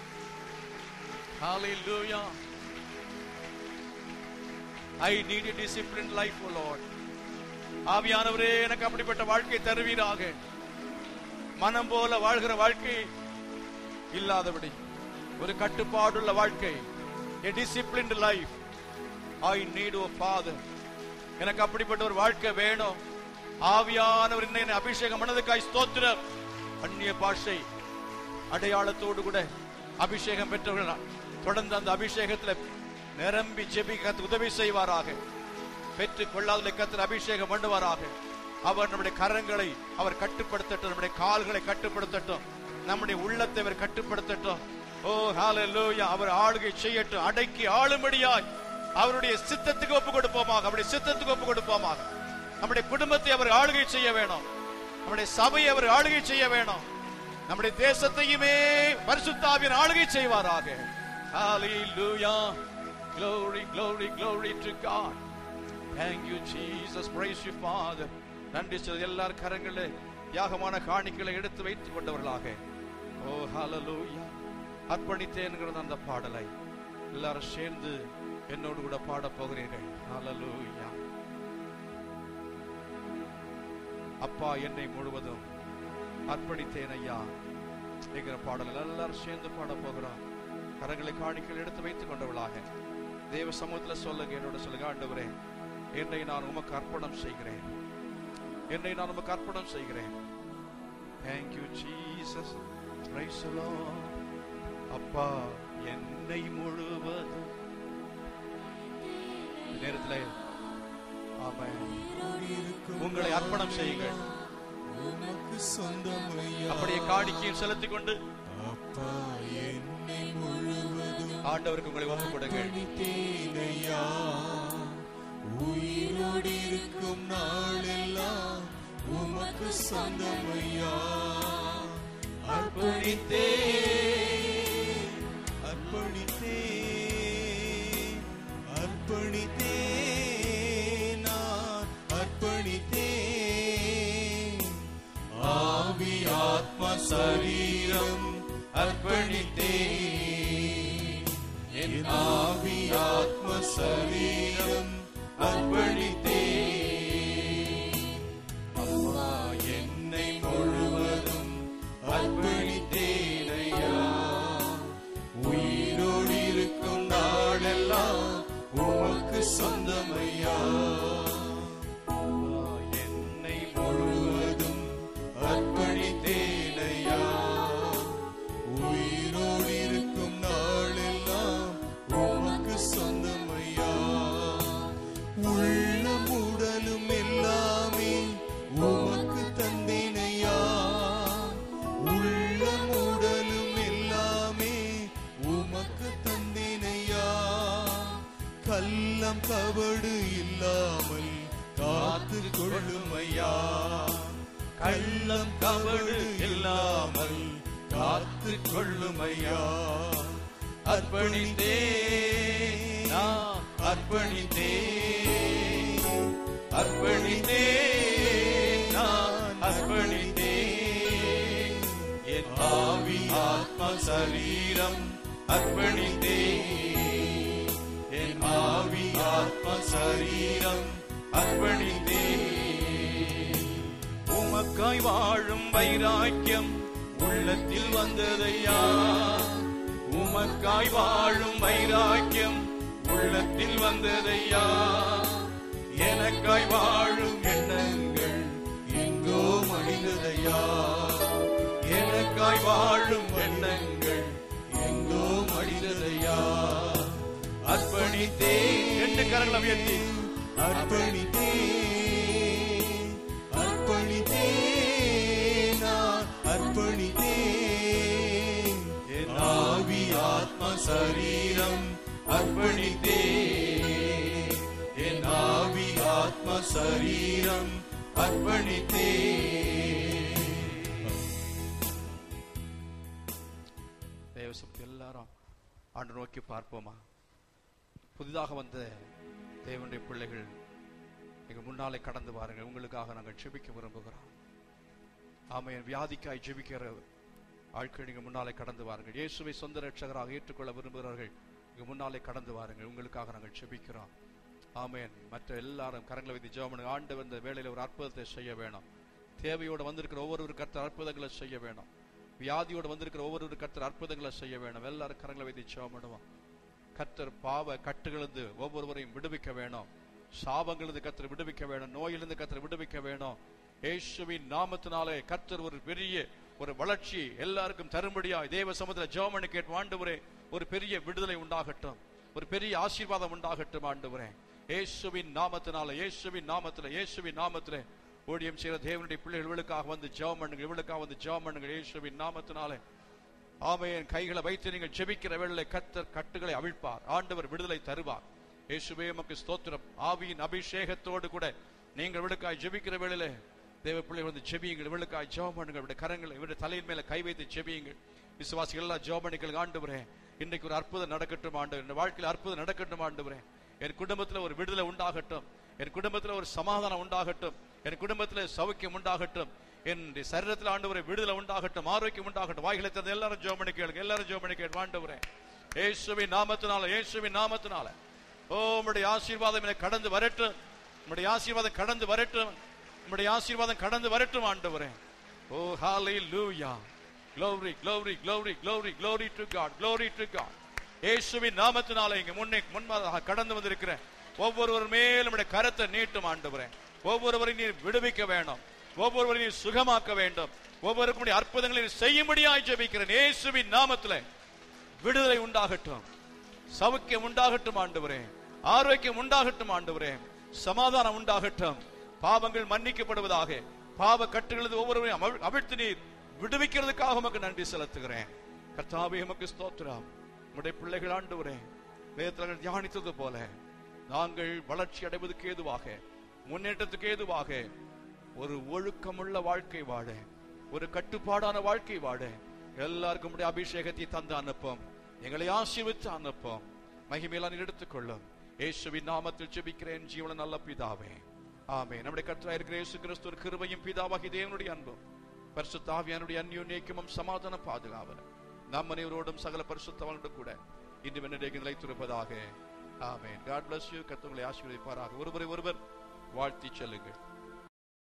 Hallelujah. I need a disciplined life, O Lord. ஆவியானவரே எனக்கு அப்படிப்பட்ட வாழ்க்கை தருவீராக மனம் போல வாழ்கிற வாழ்க்கை இல்லாதபடி ஒரு கட்டுப்பாடுள்ள வாழ்க்கை a disciplined life I need a father எனக்கு அப்படிப்பட்ட ஒரு வாழ்க்கை வேணும் ஆவியானவர் என்னை அபிஷேகம் பண்ணதுக்காய் ஸ்தோத்திரம் அந்நிய பாஷை அடையாளத்தோடு கூட அபிஷேகம் பெற்றவர்கள் தொடர்ந்து அந்த அபிஷேகத்துல நிரம்பி ஜெபிக்க உதவி செய்வாராக பெற்றுக் கொள்ளாத கத்தில் அபிஷேகம் பண்ணுவாராக அவர் நம்முடைய கரங்களை அவர் கட்டுப்படுத்தட்டும் நம்முடைய கால்களை கட்டுப்படுத்தட்டும் நம்முடைய உள்ளத்தை அவர் கட்டுப்படுத்தட்டும் ஓ ஹalleluya அவர் ஆளுகை செய்யட்டும் அடக்கி ஆளும்படியாய் அவருடைய சித்தத்துக்கு ஒப்பு கொடுப்போமாக அவருடைய சித்தத்துக்கு ஒப்பு கொடுப்போமாக நம்முடைய குடும்பத்தை அவர் ஆளுகை செய்ய வேணும் நம்முடைய சபையை அவர் ஆளுகை செய்ய வேணும் நம்முடைய தேசத்தையுமே பரிசுத்தாவின் ஆளுகை செய்வாராக ஹalleluya glory glory glory to god thank you jesus praise you father நன்றி சொல்ல எல்லார் கரங்களே யாகமான காணிக்கைகளை எடுத்து வைத்துக் கொண்டவர்களாக ஓ ஹalleluya அர்ப்பணித்தேன்கிறது அந்த பாடலை எல்லாரும் சேர்ந்து என்னோடு கூட பாட போகிறீர்கள் ஹalleluya அப்பா என்னை முழுவதும் அர்ப்பணித்தேன் ஐயா என்கிற பாடல் எல்லாரும் சேர்ந்து பாட போகிறோம் கரங்களை காணிக்கைகள் எடுத்து வைத்துக் கொண்டவளாக தேவ சமூகத்துல சொல்லுங்க என்னோட சொல்லுங்க ஆண்டவரே என்னை நான் உமக்கு அர்ப்பணம் செய்கிறேன் என்னை நான் உமக்கு அர்ப்பணம் செய்கிறேன் தேங்க்யூ ஜீசஸ் பிரைஸ் அப்பா என்னை முழுவதும் இந்த நேரத்துல ஆமென் உங்களை அர்ப்பணம் செய்யுங்கள் உமக்கு சொந்தமையா அப்படியே காணிக்கையும் செலுத்திக் கொண்டு அப்பா என்னை முழுவதும் ஆண்டவருக்கு உங்களை ஒப்புக் கொடுங்கள் அர்ப்பணித்தேனையா உயிரோடு இருக்கும் நாளெல்லாம் உமக்கு சொந்தமையா அர்ப்பணி அர்ப்பணித்தே அர்ப்பணித்தே அர்ப்பணித்தே நான் அர்ப்பணித்தே ஆவி ஆத்ம சரீரம் அர்ப்பணித்தே என் ஆவி ஆத்ம சரீரம் அர்ப்பணித்தே அப்பா என்னை முழுவதும் அர்ப்பணித்தேனையா உயிரோடு இருக்கும் நாளெல்லாம் உமக்கு சொந்தமையா அப்பா, என்னை முழுவதும் அர்ப்பணித்தேனையா உயிரோடு இருக்கும் நாளெல்லாம் உமக்கு சொந்தமையா உள்ளம் உடலும் எல்லாமே உமக்கு தந்தேனையா உள்ளம் உடலும் எல்லாமே உமக்கு தந்தேனையா கள்ளம் கவடு இல்லாமல் காத்து கொள்ளுமையா கள்ளம் கவடு இல்லாமல் காத்து கொள்ளுமையா அர்ப்பணித்தே நான் அர்ப்பணித்தே அர்ப்பணித்தே நான் அர்ப்பணித்தே என் ஆவி ஆத்ம சரீரம் அர்ப்பணித்தே என் ஆவி ஆத்ம சரீரம் அர்ப்பணித்தே உமக்காய் வாழும் வைராக்கியம் உள்ளத்தில் வந்ததையா உமக்காய் வாழும் வைராக்கியம் உள்ளத்தில் வந்ததையா எனக்காய் வாழும் எண்ணங்கள் எங்கோ மடிந்ததையா எனக்காய் வாழும் எண்ணங்கள் எங்கோ மடிந்ததையா அர்ப்பணித்தே ரெண்டு கரங்களை உயர்த்தி அர்ப்பணித்தே அர்ப்பணித்தே நான் அர்ப்பணித்தே என் ஆவி ஆத்ம சரீரம் அர்ப்பணித்தே என் ஆவி ஆத்ம சரீரம் அர்ப்பணித்தே தேவசக்தி எல்லாரும் ஆண்டு நோக்கி பார்ப்போமா புதிதாக வந்த தேவனுடைய பிள்ளைகள் எங்க முன்னாலே கடந்து வாருங்கள் உங்களுக்காக நாங்கள் ஜெபிக்க விரும்புகிறோம் ஆமையன் வியாதிக்காய் ஜெபிக்கிற ஆட்கள் நீங்க முன்னாலே கடந்து வாருங்கள் இயேசுவை சொந்த ரட்சகராக ஏற்றுக்கொள்ள விரும்புகிறவர்கள் இங்க முன்னாலே கடந்து வாருங்கள் உங்களுக்காக நாங்கள் ஜெபிக்கிறோம் ஆமென் மற்ற எல்லாரும் கரங்களை வைத்து ஜெபம் ஆண்டு வந்த வேளையில ஒரு அற்புதத்தை செய்ய வேணும் தேவையோடு வந்திருக்கிற ஒவ்வொரு கர்த்தர் அற்புதங்களை செய்ய வேணும் வியாதியோடு வந்திருக்கிற ஒவ்வொரு கர்த்தர் அற்புதங்களை செய்ய வேணும் எல்லாரும் கரங்களை வைத்து ஜெபம் பண்ணுவோம் கர்த்தர் பாவ கட்டுகளிலிருந்து ஒவ்வொருவரையும் விடுவிக்க வேணும் சாபங்களிலிருந்து கர்த்தர் விடுவிக்க வேணும் நோயிலிருந்து கர்த்தர் விடுவிக்க வேணும் இயேசுவின் நாமத்தினாலே கர்த்தர் ஒரு பெரிய ஒரு வளர்ச்சி எல்லாருக்கும் தரும்படியாய் தேவ சமுதிர ஜெபமனு கேட்டு ஆண்டவரே ஒரு பெரிய விடுதலை உண்டாகட்டும் ஒரு பெரிய ஆசீர்வாதம் உண்டாகட்டும் ஆண்டவரே இயேசுவின் நாமத்தினால இயேசுவின் நாமத்தில இயேசுவின் நாமத்திலே ஊழியம் செய்கிற தேவனுடைய பிள்ளைகள் இவளுக்காக வந்து ஜெபம் பண்ணுங்க இவளுக்காக வந்து ஜெபம் பண்ணுங்க இயேசுவின் நாமத்தினாலே ஆமையன் கைகளை வைத்து நீங்கள் ஜெபிக்கிற வேளையிலே கர்த்தர் கட்டுகளை அவிழ்ப்பார் ஆண்டவர் விடுதலை தருவார் இயேசுவே உமக்கு ஸ்தோத்திரம் ஆவியின் அபிஷேகத்தோடு கூட நீங்கள் விழுக்காய் ஜெபிக்கிற வேளையிலே தேவ பிள்ளை வந்து ஜெபியுங்கள் இவளுக்காய் ஜெபம் பண்ணுங்கள் இவருடைய கரங்களை இவருடைய தலையின் மேல கை வைத்து ஜெபியுங்கள் விசுவாசிகள் எல்லாம் ஜெபம் பண்ணிக்கள் ஆண்டவரே இன்றைக்கு ஒரு அற்புதம் நடக்கட்டும் ஆண்டவர் என் வாழ்க்கையில் அற்புதம் நடக்கட்டும் ஆண்டவரே என் குடும்பத்துல ஒரு விடுதலை உண்டாகட்டும் என் குடும்பத்துல ஒரு சமாதானம் உண்டாகட்டும் என் குடும்பத்துல சௌக்கியம் உண்டாகட்டும் என் சரீரத்தில் ஆண்டவரை விடுதலை உண்டாகட்டும் ஆரோக்கியம் உண்டாகட்டும் வாய்களை திறந்து எல்லாரும் ஜெபம் பண்ணி கேளுங்க எல்லாரும் ஜெபம் பண்ணி கேட்டு ஆண்டவரே இயேசுவின் நாமத்தினால இயேசுவின் நாமத்தினால ஓ உம்முடைய ஆசீர்வாதம் என்னை கடந்து வரட்டும் உம்முடைய ஆசீர்வாதம் கடந்து வரட்டும் உம்முடைய ஆசீர்வாதம் கடந்து வரட்டும் ஆண்டவரே ஓ ஹalleluya glory glory glory glory glory to god glory to god இயேசுவின் நாமத்தினால இங்க முன்னே முன்பாக கடந்து வந்திருக்கிற ஒவ்வொருவர் மேலும் உம்முடைய கரத்தை நீட்டும் ஆண்டவரே ஒவ்வொருவரையும் நீர் விடுவிக்க வேணும் ஒவ்வொருவரையும் நீர் சுகமாக்க வேண்டும் ஒவ்வொருக்கும் உம்முடைய அற்புதங்களை நீர் செய்யும்படியாய் ஜெபிக்கிறேன் இயேசுவின் நாமத்திலே விடுதலை உண்டாகட்டும் சவுக்கியம் உண்டாகட்டும் ஆண்டவரே ஆரோக்கியம் உண்டாகட்டும் ஆண்டவரே சமாதானம் உண்டாகட்டும் பாவங்கள் மன்னிக்கப்படுவதாக பாவ கட்டுகளது ஒவ்வொருவரையும் அவிழ்- அவிழ்த்து நீர் விடுவிக்கிறதுக்காக உமக்கு நன்றி செலுத்துகிறேன் கர்த்தாவே உமக்கு ஸ்தோத்திரம் உம்முடைய பிள்ளைகள் ஆண்டவரே வேதத்தில் தியானித்தது போல நாங்கள் வளர்ச்சி அடைவதற்கு ஏதுவாக முன்னேற்றத்துக்கு ஏதுவாக ஒரு ஒழுக்கமுள்ள வாழ்க்கை வாழ ஒரு கட்டுப்பாடான வாழ்க்கை வாழ எல்லாருக்கும் உடைய அபிஷேகத்தை தந்து அனுப்பும் எங்களை ஆசீர்வித்து அனுப்பும் மகிமையெல்லாம் நீர் எடுத்துக்கொள்ளும் இயேசுவின் நாமத்தில் ஜெபிக்கிறேன் ஜீவன நல்ல பிதாவே ஆமே நம்முடைய கர்த்தராய் இருக்கிற இயேசு கிறிஸ்து கிருபையும் பிதாவாகி தேவனுடைய அன்பும் பரிசுத்தாவியானுடைய அந்யோன்யக்கமும் சமாதான பாதுகாவலும் நம் அனைவரோடும் சகல பரிசுத்தவனோடு கூட இன்று வெண்ணடைக்கு நிலைத்திருப்பதாக ஆமென் காட் bless you கர்த்தர் உங்களை ஆசீர்வதிப்பாராக ஒருவரை ஒருவர் வாழ்த்தி செல்லுங்கள்